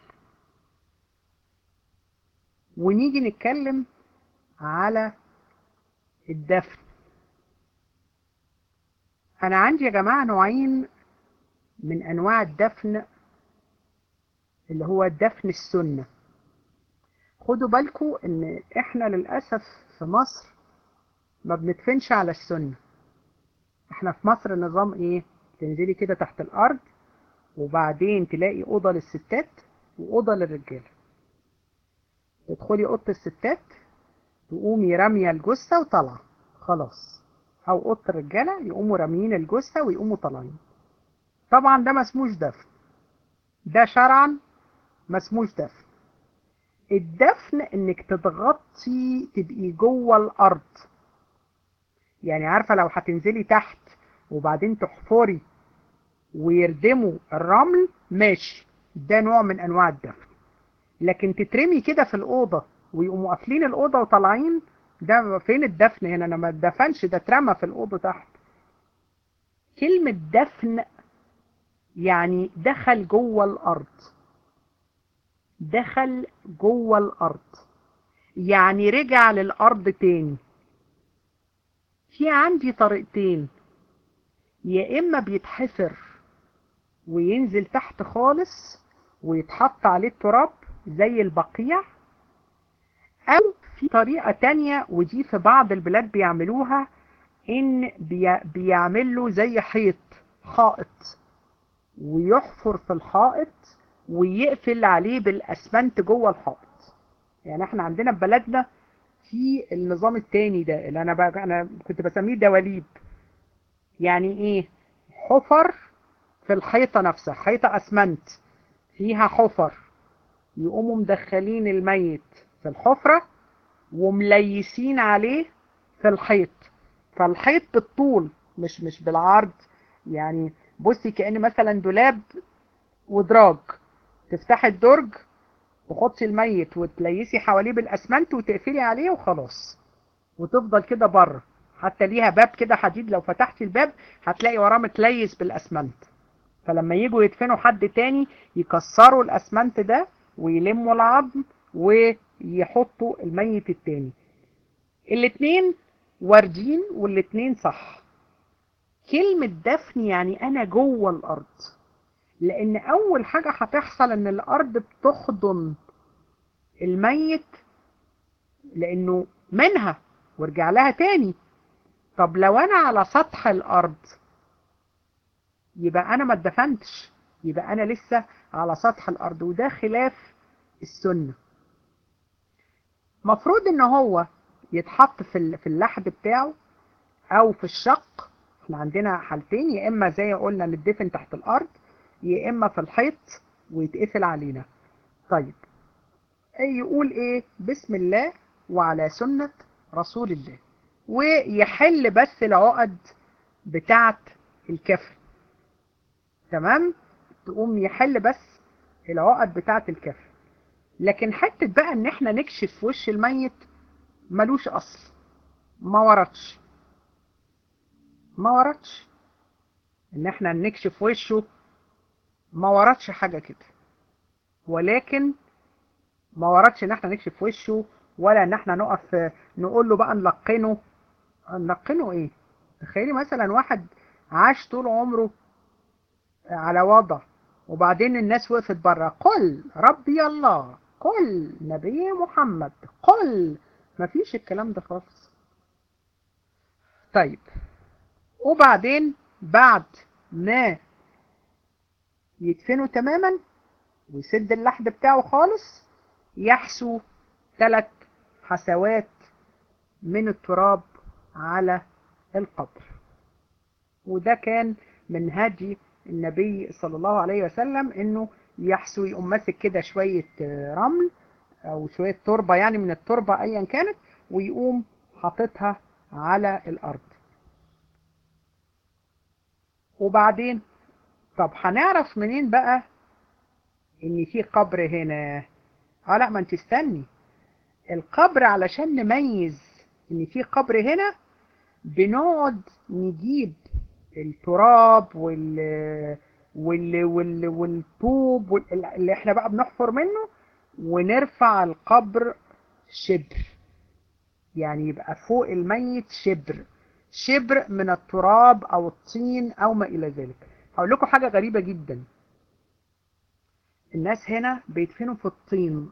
ونيجي نتكلم على الدفن انا عندي يا جماعة نوعين من انواع الدفن اللي هو دفن السنة خدوا بالكم ان احنا للأسف في مصر ما بندفنش على السنة احنا في مصر النظام ايه تنزلي كده تحت الارض وبعدين تلاقي اوضة للستات واوضة للرجالة تدخلي اوضة الستات تقومي رامية الجثة وطالعة خلاص او اوضة الرجالة يقوموا راميين الجثة ويقوموا طالعين طبعا ده ما اسموش دفن ده شرعا ما اسموش دفن الدفن انك تضغطي تبقي جوه الارض يعني عارفة لو هتنزلي تحت وبعدين تحفري ويردموا الرمل ماشي ده نوع من انواع الدفن لكن تترمي كده في الأوضة ويقوموا قافلين الأوضة وطالعين ده فين الدفن هنا انا ما اتدفنش ده اترمى في الأوضة تحت كلمة دفن يعني دخل جوه الأرض دخل جوه الأرض يعني رجع للأرض تاني في عندي طريقتين يا إما بيتحفر وينزل تحت خالص ويتحط عليه التراب زي البقيع أو في طريقة تانية ودي في بعض البلاد بيعملوها إن بي بيعملوا زي حيط حائط ويحفر في الحائط ويقفل عليه بالأسمنت جوه الحائط يعني احنا عندنا في بلدنا في النظام التاني ده اللي انا بقى انا كنت بسميه دواليب يعني ايه حفر في الحيطة نفسها حيطة اسمنت فيها حفر يقوموا مدخلين الميت في الحفرة ومليسين عليه في الحيط فالحيط بالطول مش مش بالعرض يعني بصي كأن مثلا دولاب ودراج تفتحي الدرج وحطي الميت وتليسي حواليه بالاسمنت وتقفلي عليه وخلاص وتفضل كده بره حتى ليها باب كده حديد لو فتحتي الباب هتلاقي وراه متليس بالاسمنت فلما يجوا يدفنوا حد تاني يكسروا الاسمنت ده ويلموا العظم ويحطوا الميت التاني الاتنين واردين والاتنين صح كلمة دفن يعني انا جوه الارض لان اول حاجة هتحصل ان الارض بتحضن الميت لانه منها وارجع لها تاني طب لو انا على سطح الارض يبقى انا ما اتدفنتش يبقى انا لسه على سطح الارض وده خلاف السنة مفروض ان هو يتحط في في اللحد بتاعه او في الشق احنا عندنا حالتين يا اما زي قلنا ندفن تحت الارض يا اما في الحيط ويتقفل علينا طيب يقول ايه بسم الله وعلى سنة رسول الله ويحل بس العقد بتاعت الكفن تمام تقوم يحل بس العقد بتاعت الكفن لكن حتة بقى ان احنا نكشف وش الميت ملوش اصل ما وردش ما وردش ان احنا نكشف وشه ما وردش حاجة كده ولكن ما وردش ان احنا نكشف وشه ولا ان احنا نقف نقول له بقى نلقنه نلقنه ايه تخيلي مثلا واحد عاش طول عمره على وضع وبعدين الناس وقفت بره قل ربي الله قل نبي محمد قل مفيش الكلام ده خالص طيب وبعدين بعد ما يدفنوا تماما ويسد اللحد بتاعه خالص يحسو ثلاث حسوات من التراب على القبر وده كان من هدي النبي صلى الله عليه وسلم انه يحسو يقوم ماسك كده شوية رمل او شوية تربة يعني من التربة ايا كانت ويقوم حاططها على الارض وبعدين طب هنعرف منين بقى ان في قبر هنا اه لا ما انت استني القبر علشان نميز ان في قبر هنا بنقعد نجيب التراب وال وال وال والطوب وال... اللي احنا بقى بنحفر منه ونرفع القبر شبر يعني يبقى فوق الميت شبر شبر من التراب او الطين او ما الى ذلك هقول لكم حاجة غريبة جدا الناس هنا بيدفنوا في الطين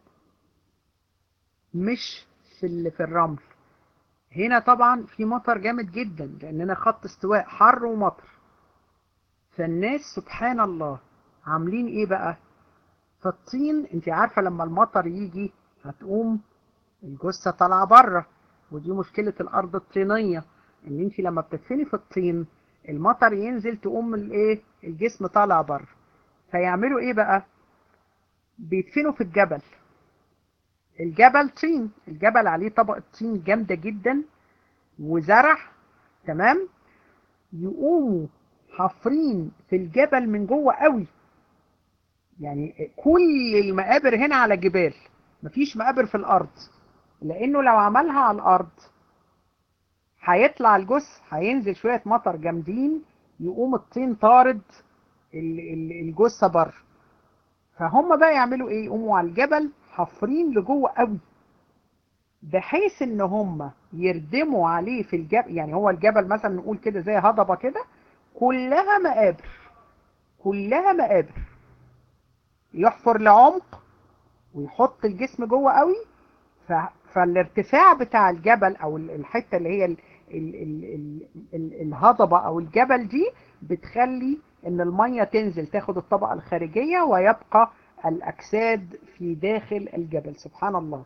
مش في ال- في الرمل هنا طبعا في مطر جامد جدا لاننا خط استواء حر ومطر فالناس سبحان الله عاملين ايه بقى فالطين انت عارفة لما المطر يجي هتقوم الجثة طالعة بره ودي مشكلة الارض الطينية ان انت لما بتدفني في الطين المطر ينزل تقوم الايه الجسم طالع بره فيعملوا ايه بقى بيدفنوا في الجبل الجبل طين الجبل عليه طبقة طين جامدة جدا وزرع تمام يقوموا حافرين في الجبل من جوه قوي يعني كل المقابر هنا على جبال مفيش مقابر في الارض لانه لو عملها على الارض هيطلع الجث هينزل شوية مطر جامدين يقوم الطين طارد ال- ال- الجثة بره فهم بقى يعملوا ايه يقوموا على الجبل حافرين لجوه قوي بحيث ان هم يردموا عليه في الجبل يعني هو الجبل مثلا نقول كده زي هضبة كده كلها مقابر كلها مقابر يحفر لعمق ويحط الجسم جوه قوي ف... فالارتفاع بتاع الجبل او ال- الحته اللي هي ال... ال... ال... ال... ال... الهضبه او الجبل دي بتخلي ان الميه تنزل تاخد الطبقه الخارجيه ويبقى الاجساد في داخل الجبل سبحان الله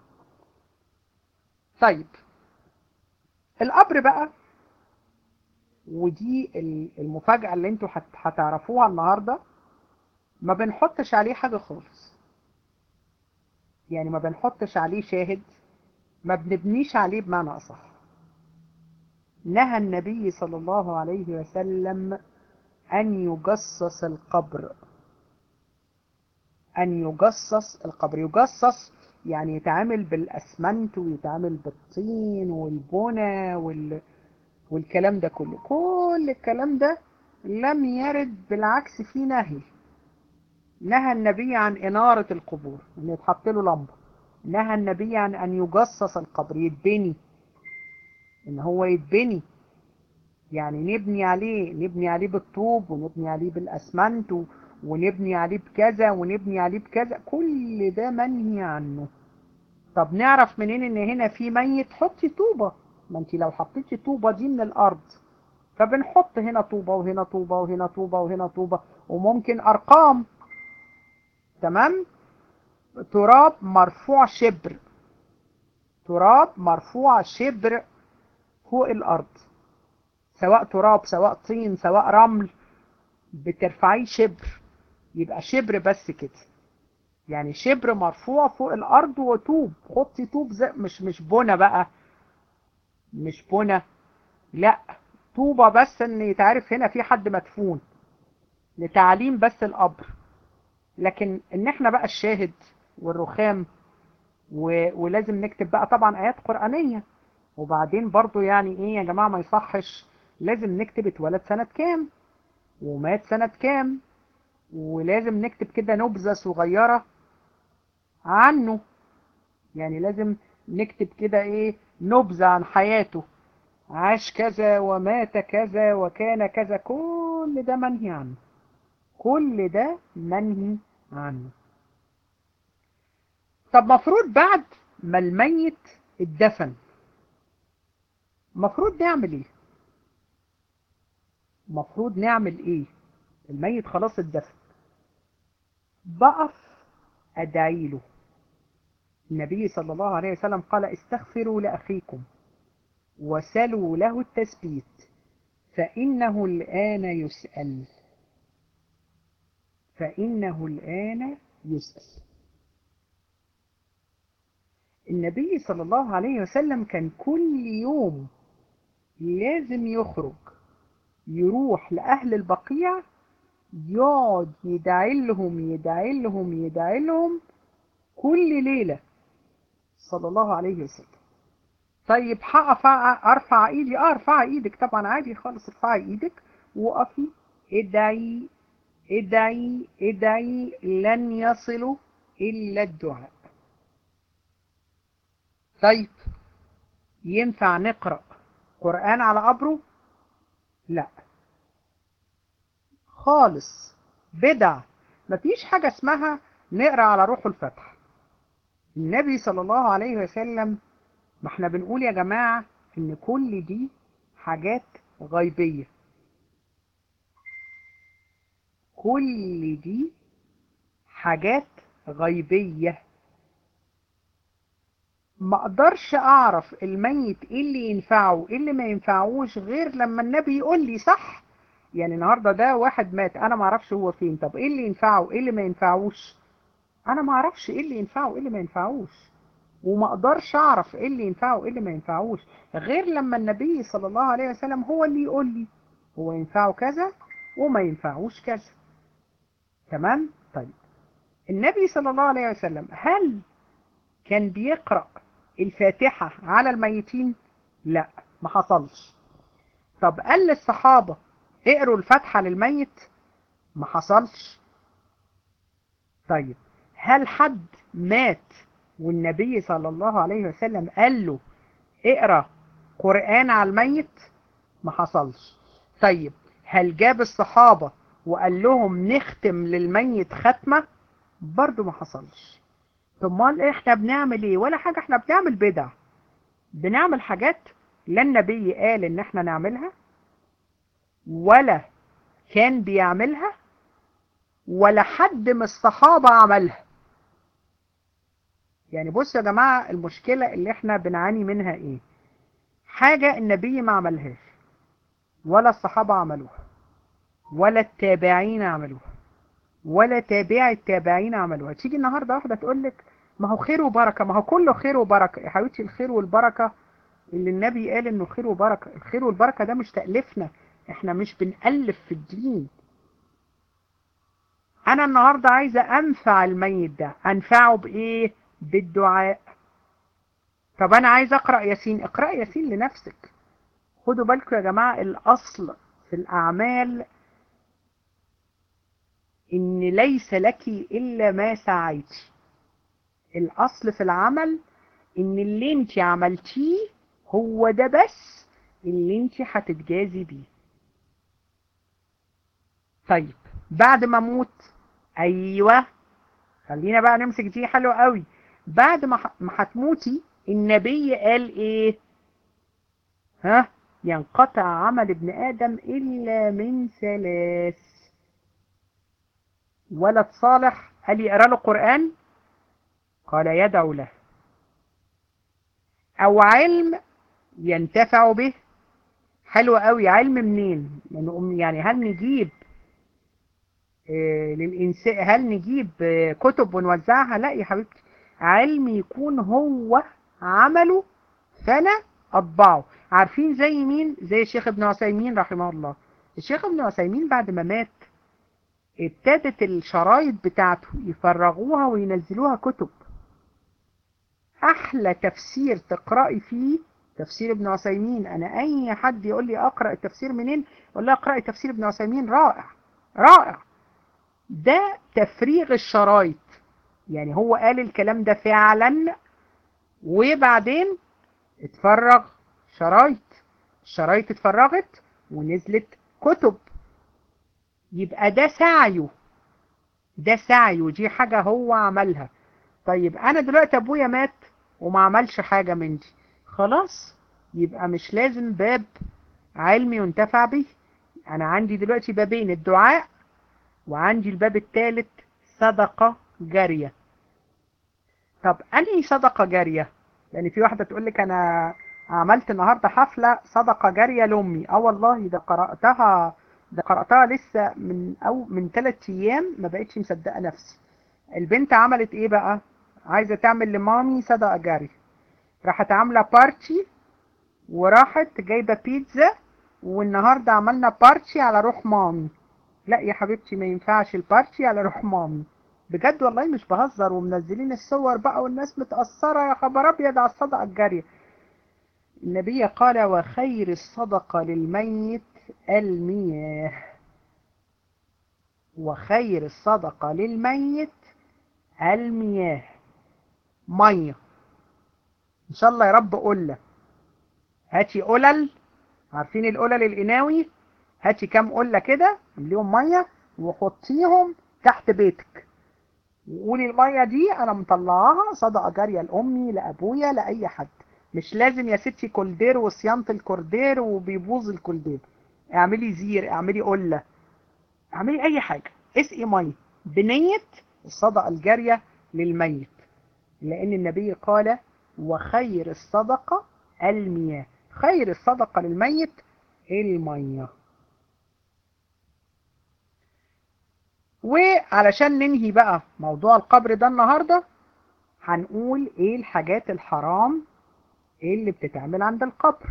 طيب القبر بقى ودي ال- المفاجاه اللي انتوا هت- هتعرفوها النهارده ما بنحطش عليه حاجه خالص يعني ما بنحطش عليه شاهد ما بنبنيش عليه بمعنى أصح نهى النبي صلى الله عليه وسلم أن يجصص القبر أن يجصص القبر يجصص يعني يتعامل بالأسمنت ويتعامل بالطين والبنى وال... والكلام ده كله كل الكلام ده لم يرد بالعكس في نهي نهى النبي عن إنارة القبور أن يتحط له لمبة نهى النبي عن أن يجصص القبر يتبني إن هو يتبني يعني نبني عليه نبني عليه بالطوب ونبني عليه بالأسمنت و- ونبني عليه بكذا ونبني عليه بكذا كل ده منهي عنه طب نعرف منين ان هنا في ميت حطي طوبة ما انت لو حطيتي طوبة دي من الارض فبنحط هنا طوبة وهنا طوبة وهنا طوبة وهنا طوبة وممكن ارقام تمام تراب مرفوع شبر تراب مرفوع شبر فوق الارض سواء تراب سواء طين سواء رمل بترفعيه شبر يبقى شبر بس كده يعني شبر مرفوع فوق الارض وطوب حطي طوب زي مش مش بنا بقى مش بنا لا طوبة بس ان يتعرف هنا في حد مدفون لتعليم بس القبر لكن ان احنا بقى الشاهد والرخام و... ولازم نكتب بقى طبعا ايات قرآنية وبعدين برضو يعني ايه يا جماعة ما يصحش لازم نكتب اتولد سنة كام ومات سنة كام ولازم نكتب كده نبذة صغيرة عنه يعني لازم نكتب كده ايه نبذة عن حياته عاش كذا ومات كذا وكان كذا كل ده منهي عنه كل ده منهي عنه طب مفروض بعد ما الميت اتدفن مفروض نعمل ايه مفروض نعمل ايه الميت خلاص اتدفن بقف ادعي له النبي صلى الله عليه وسلم قال استغفروا لأخيكم وسلوا له التثبيت فإنه الآن يسأل فإنه الآن يسأل النبي صلى الله عليه وسلم كان كل يوم لازم يخرج يروح لأهل البقيع يقعد يدعي لهم يدعي لهم يدعي لهم كل ليلة صلى الله عليه وسلم طيب هقف ارفع ايدي اه ارفع ايدك طبعا عادي خالص ارفعي ايدك وقفي ادعي ادعي ادعي لن يصلوا الا الدعاء طيب ينفع نقرأ قرآن على قبره لا خالص بدع مفيش حاجة اسمها نقرأ على روح الفتح النبي صلى الله عليه وسلم ما احنا بنقول يا جماعة ان كل دي حاجات غيبية كل دي حاجات غيبية ما اقدرش اعرف الميت ايه اللي ينفعه ايه اللي ما ينفعوش غير لما النبي يقول لي صح يعني النهارده ده واحد مات انا ما اعرفش هو فين طب ايه اللي ينفعه ايه اللي ما ينفعوش انا ما اعرفش ايه اللي ينفعه ايه اللي ما ينفعوش وما اقدرش اعرف ايه اللي ينفعه وايه اللي ما ينفعوش غير لما النبي صلى الله عليه وسلم هو اللي يقول لي هو ينفعه كذا وما ينفعوش كذا تمام طيب النبي صلى الله عليه وسلم هل كان بيقرأ الفاتحة على الميتين لا ما حصلش طب قال للصحابة اقروا الفاتحة للميت ما حصلش طيب هل حد مات والنبي صلى الله عليه وسلم قال له اقرا قرآن على الميت ما حصلش طيب هل جاب الصحابة وقال لهم نختم للميت ختمة برضو ما حصلش طب ما احنا بنعمل ايه ولا حاجة احنا بنعمل بدع بنعمل حاجات لا النبي قال ان احنا نعملها ولا كان بيعملها ولا حد من الصحابة عملها يعني بصوا يا جماعة المشكلة اللي احنا بنعاني منها ايه حاجة النبي ما عملهاش ولا الصحابة عملوها ولا التابعين عملوها ولا تابع التابعين عملوها تيجي النهاردة واحدة تقول لك ما هو خير وبركة ما هو كله خير وبركة يا حبيبتي الخير والبركة اللي النبي قال انه خير وبركة الخير والبركة ده مش تألفنا احنا مش بنألف في الدين انا النهاردة عايزة انفع الميت ده انفعه بايه بالدعاء طب انا عايز اقرأ ياسين اقرأ ياسين لنفسك خدوا بالكم يا جماعة الاصل في الاعمال ان ليس لك الا ما سعيت الاصل في العمل ان اللي انت عملتيه هو ده بس اللي انت هتتجازي بيه طيب بعد ما اموت ايوه خلينا بقى نمسك دي حلوه قوي بعد ما هتموتي النبي قال ايه ها ينقطع عمل ابن ادم الا من ثلاث ولد صالح هل يقرا له قران قال يدعو له او علم ينتفع به حلو قوي علم منين يعني هل نجيب آه للإنسان هل نجيب آه كتب ونوزعها لا يا حبيبتي علم يكون هو عمله فانا اطبعه عارفين زي مين زي الشيخ ابن عثيمين رحمه الله الشيخ ابن عثيمين بعد ما مات ابتدت الشرايط بتاعته يفرغوها وينزلوها كتب احلى تفسير تقرأي فيه تفسير ابن عثيمين انا اي حد يقول لي اقرأ التفسير منين اقول له اقرأي تفسير ابن عثيمين رائع رائع ده تفريغ الشرايط يعني هو قال الكلام ده فعلا وبعدين اتفرغ شرايط الشرايط اتفرغت ونزلت كتب يبقى ده سعيه ده سعيه دي حاجة هو عملها طيب انا دلوقتي ابويا مات وما عملش حاجة من دي خلاص يبقى مش لازم باب علمي ينتفع به انا عندي دلوقتي بابين الدعاء وعندي الباب الثالث صدقة جارية طب انهي صدقة جارية يعني في واحدة تقول لك انا عملت النهاردة حفلة صدقة جارية لأمي اه والله ده قرأتها ده قرأتها لسه من او من ثلاث ايام ما بقتش مصدقة نفسي البنت عملت ايه بقى عايزة تعمل لمامي صدقة جارية راحت عاملة بارتي وراحت جايبة بيتزا والنهاردة عملنا بارتي على روح مامي لا يا حبيبتي ما ينفعش البارتي على روح مامي بجد والله مش بهزر ومنزلين الصور بقى والناس متأثرة يا خبر أبيض على الصدقة الجارية النبي قال وخير الصدقة للميت المياه وخير الصدقة للميت المياه مية إن شاء الله يا رب قلة هاتي قلل عارفين القلل القناوي هاتي كام قلة كده امليهم مية وحطيهم تحت بيتك وقولي المية دي أنا مطلعاها صدقة جارية لأمي لأبويا لأي حد مش لازم يا ستي كولدير وصيانة الكولدير وبيبوظ الكولدير اعملي زير اعملي قلة اعملي أي حاجة اسقي مية بنية الصدقة الجارية للميت لأن النبي قال وخير الصدقة المياه خير الصدقة للميت المية وعلشان ننهي بقى موضوع القبر ده النهاردة هنقول ايه الحاجات الحرام ايه اللي بتتعمل عند القبر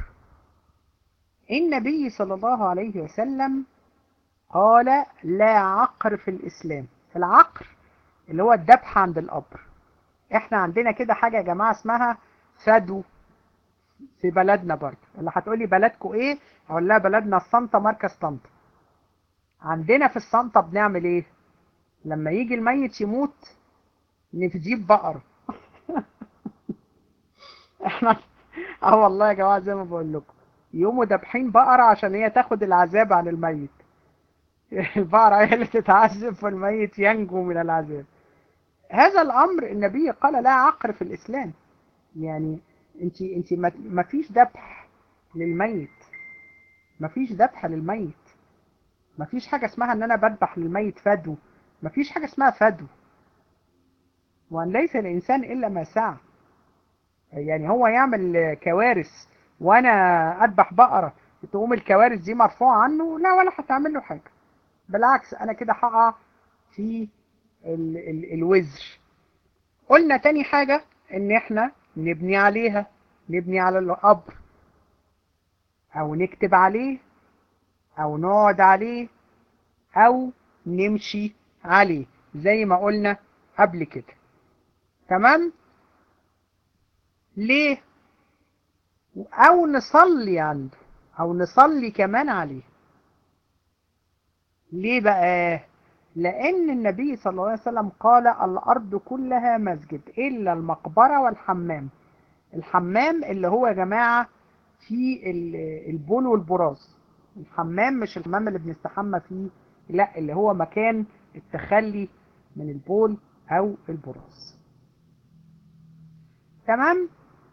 النبي صلى الله عليه وسلم قال لا عقر في الإسلام العقر اللي هو الذبح عند القبر احنا عندنا كده حاجة يا جماعة اسمها فدو في بلدنا برضه اللي هتقولي بلدكم ايه اقول لها بلدنا الصنطة مركز طنطا عندنا في الصنطة بنعمل ايه لما يجي الميت يموت نجيب بقر احنا اه والله يا جماعة زي ما بقول لكم يقوموا دابحين بقرة عشان هي تاخد العذاب عن الميت البقرة هي اللي تتعذب فالميت ينجو من العذاب هذا الأمر النبي قال لا عقر في الإسلام يعني انت انت ما فيش ذبح للميت ما فيش ذبح للميت ما فيش حاجة اسمها ان انا بذبح للميت فدو ما فيش حاجة اسمها فدو وان ليس الانسان الا ما سعى يعني هو يعمل كوارث وانا اذبح بقرة تقوم الكوارث دي مرفوعة عنه لا ولا هتعمل له حاجة بالعكس انا كده هقع في ال ال الوزر قلنا تاني حاجة ان احنا نبني عليها نبني على القبر او نكتب عليه او نقعد عليه او نمشي عليه زي ما قلنا قبل كده تمام ليه او نصلي عنده او نصلي كمان عليه ليه بقى لأن النبي صلى الله عليه وسلم قال الأرض كلها مسجد إلا المقبرة والحمام الحمام اللي هو يا جماعة في البول والبراز الحمام مش الحمام اللي بنستحمى فيه لا اللي هو مكان التخلي من البول أو البراز تمام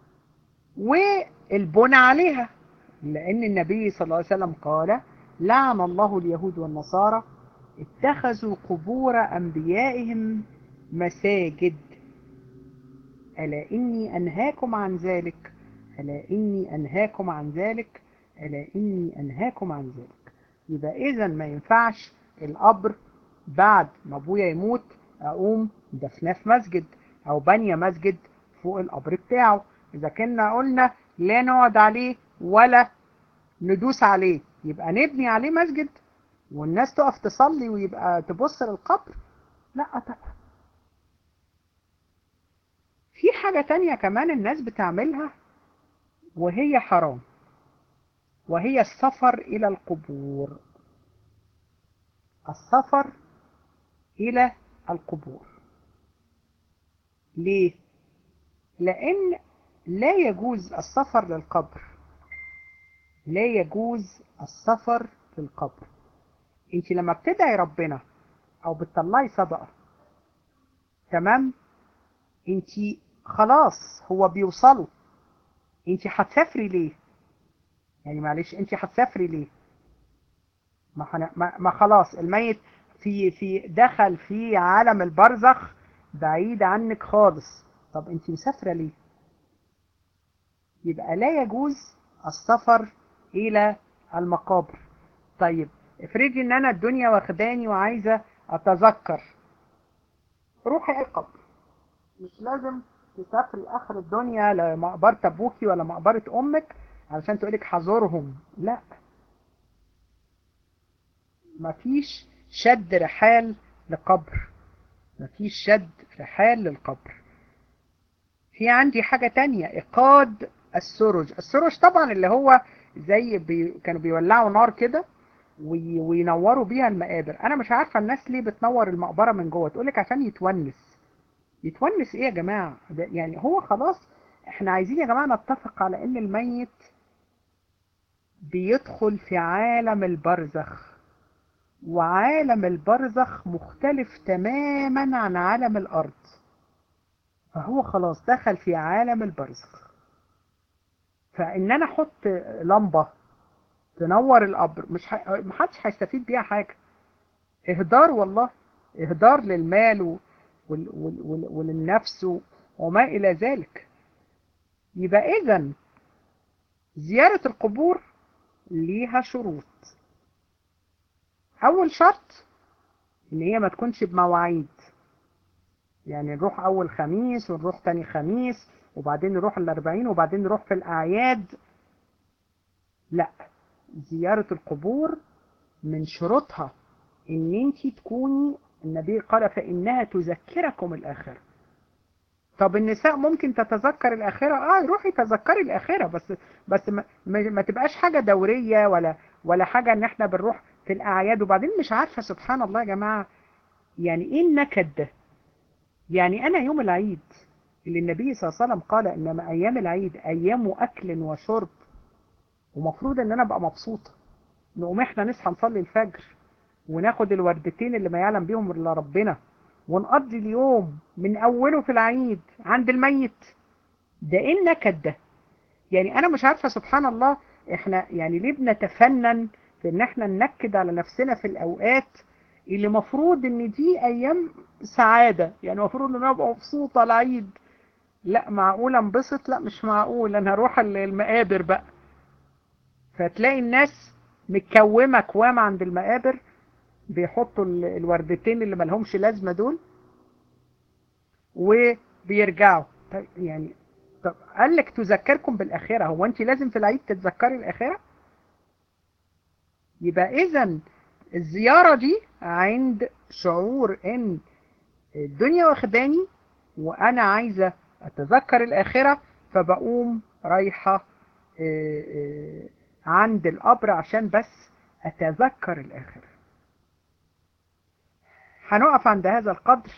والبنى عليها لأن النبي صلى الله عليه وسلم قال لعن الله اليهود والنصارى اتخذوا قبور أنبيائهم مساجد ألا إني أنهاكم عن ذلك ألا إني أنهاكم عن ذلك ألا إني أنهاكم عن ذلك يبقى إذا ما ينفعش القبر بعد ما أبويا يموت أقوم دفناه في مسجد أو بني مسجد فوق القبر بتاعه إذا كنا قلنا لا نقعد عليه ولا ندوس عليه يبقى نبني عليه مسجد والناس تقف تصلي ويبقى تبص للقبر لا طبعا في حاجة تانية كمان الناس بتعملها وهي حرام وهي السفر إلى القبور السفر إلى القبور ليه؟ لأن لا يجوز السفر للقبر لا يجوز السفر للقبر انت لما بتدعي ربنا او بتطلعي صدقه تمام انت خلاص هو بيوصلوا انت هتسافري ليه يعني معلش انت هتسافري ليه ما, حنا ما, ما خلاص الميت في في دخل في عالم البرزخ بعيد عنك خالص طب انت مسافره ليه يبقى لا يجوز السفر الى المقابر طيب افرضي ان انا الدنيا واخداني وعايزه اتذكر روحي القبر مش لازم تسافري اخر الدنيا لمقبره ابوكي ولا مقبره امك علشان تقولك حزورهم لا مفيش شد رحال لقبر مفيش شد رحال للقبر في عندي حاجة تانية إيقاد السرج السرج طبعا اللي هو زي بي كانوا بيولعوا نار كده وي- وينوروا بيها المقابر انا مش عارفة الناس ليه بتنور المقبرة من جوه تقولك عشان يتونس يتونس ايه يا جماعة ده يعني هو خلاص احنا عايزين يا جماعة نتفق على ان الميت بيدخل في عالم البرزخ وعالم البرزخ مختلف تماما عن عالم الارض فهو خلاص دخل في عالم البرزخ فان انا احط لمبة تنور القبر مش ح... محدش هيستفيد بيها حاجة اهدار والله اهدار للمال و... وال... وال... وال... وللنفس و... وما الى ذلك يبقى اذا زيارة القبور ليها شروط اول شرط ان هي ما تكونش بمواعيد يعني نروح اول خميس ونروح تاني خميس وبعدين نروح الاربعين وبعدين نروح في الاعياد لا زيارة القبور من شروطها ان انت تكوني النبي قال فانها تذكركم الاخرة طب النساء ممكن تتذكر الاخرة اه روحي تذكري الاخرة بس بس ما, ما ما تبقاش حاجة دورية ولا ولا حاجة ان احنا بنروح في الاعياد وبعدين مش عارفة سبحان الله يا جماعة يعني ايه النكد ده يعني انا يوم العيد اللي النبي صلى الله عليه وسلم قال انما ايام العيد ايام اكل وشرب ومفروض ان انا ابقى مبسوطة نقوم احنا نصحى نصلي الفجر وناخد الوردتين اللي ما يعلم بيهم الا ربنا ونقضي اليوم من اوله في العيد عند الميت ده ايه النكد ده يعني انا مش عارفة سبحان الله احنا يعني ليه بنتفنن في ان احنا ننكد على نفسنا في الاوقات اللي مفروض ان دي ايام سعادة يعني مفروض ان انا ابقى مبسوطة العيد لا معقول انبسط لا مش معقول انا هروح المقابر بقى فتلاقي الناس متكومة كوام عند المقابر بيحطوا الوردتين اللي ملهمش لازمة دول وبيرجعوا طيب يعني طب قال لك تذكركم بالآخرة هو انت لازم في العيد تتذكري الآخرة يبقى اذا الزيارة دي عند شعور ان الدنيا واخداني وانا عايزة اتذكر الآخرة فبقوم رايحة عند القبر عشان بس اتذكر الآخرة هنقف عند هذا القدر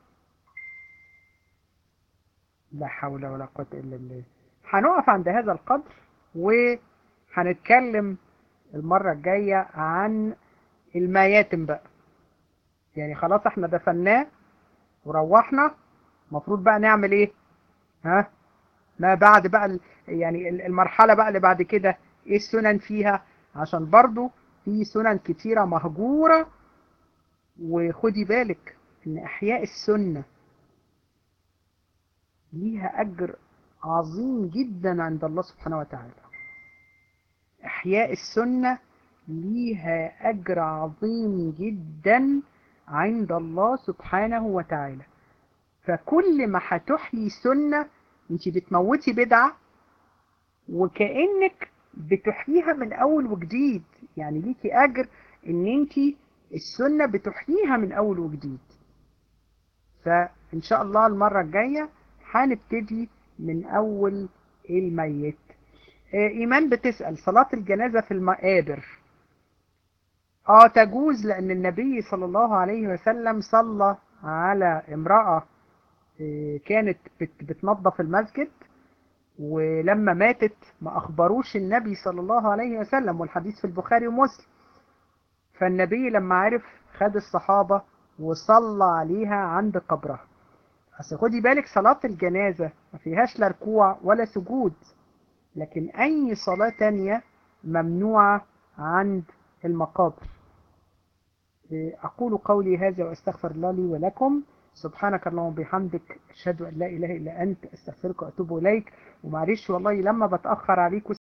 لا حول ولا قوة إلا بالله هنقف عند هذا القدر وهنتكلم المرة الجاية عن المياتم بقى يعني خلاص احنا دفناه وروحنا المفروض بقى نعمل ايه ها ما بعد بقى يعني المرحلة بقى اللي بعد كده ايه السنن فيها عشان برضو في سنن كتيرة مهجورة وخدي بالك ان احياء السنة ليها اجر عظيم جدا عند الله سبحانه وتعالى احياء السنة ليها اجر عظيم جدا عند الله سبحانه وتعالى فكل ما هتحيي سنة انت بتموتي بدعة وكأنك بتحييها من اول وجديد يعني ليكي اجر ان انت السنة بتحييها من اول وجديد فان شاء الله المرة الجاية هنبتدي من اول الميت ايمان بتسأل صلاة الجنازة في المقابر اه تجوز لان النبي صلى الله عليه وسلم صلى على امرأة كانت بتنظف المسجد ولما ماتت ما اخبروش النبي صلى الله عليه وسلم والحديث في البخاري ومسلم فالنبي لما عرف خد الصحابة وصلى عليها عند قبرها بس خدي بالك صلاة الجنازة ما فيهاش لا ركوع ولا سجود لكن أي صلاة تانية ممنوعة عند المقابر أقول قولي هذا وأستغفر الله لي ولكم سبحانك اللهم وبحمدك أشهد أن لا إله إلا أنت أستغفرك وأتوب إليك ومعلش والله لما بتأخر عليكم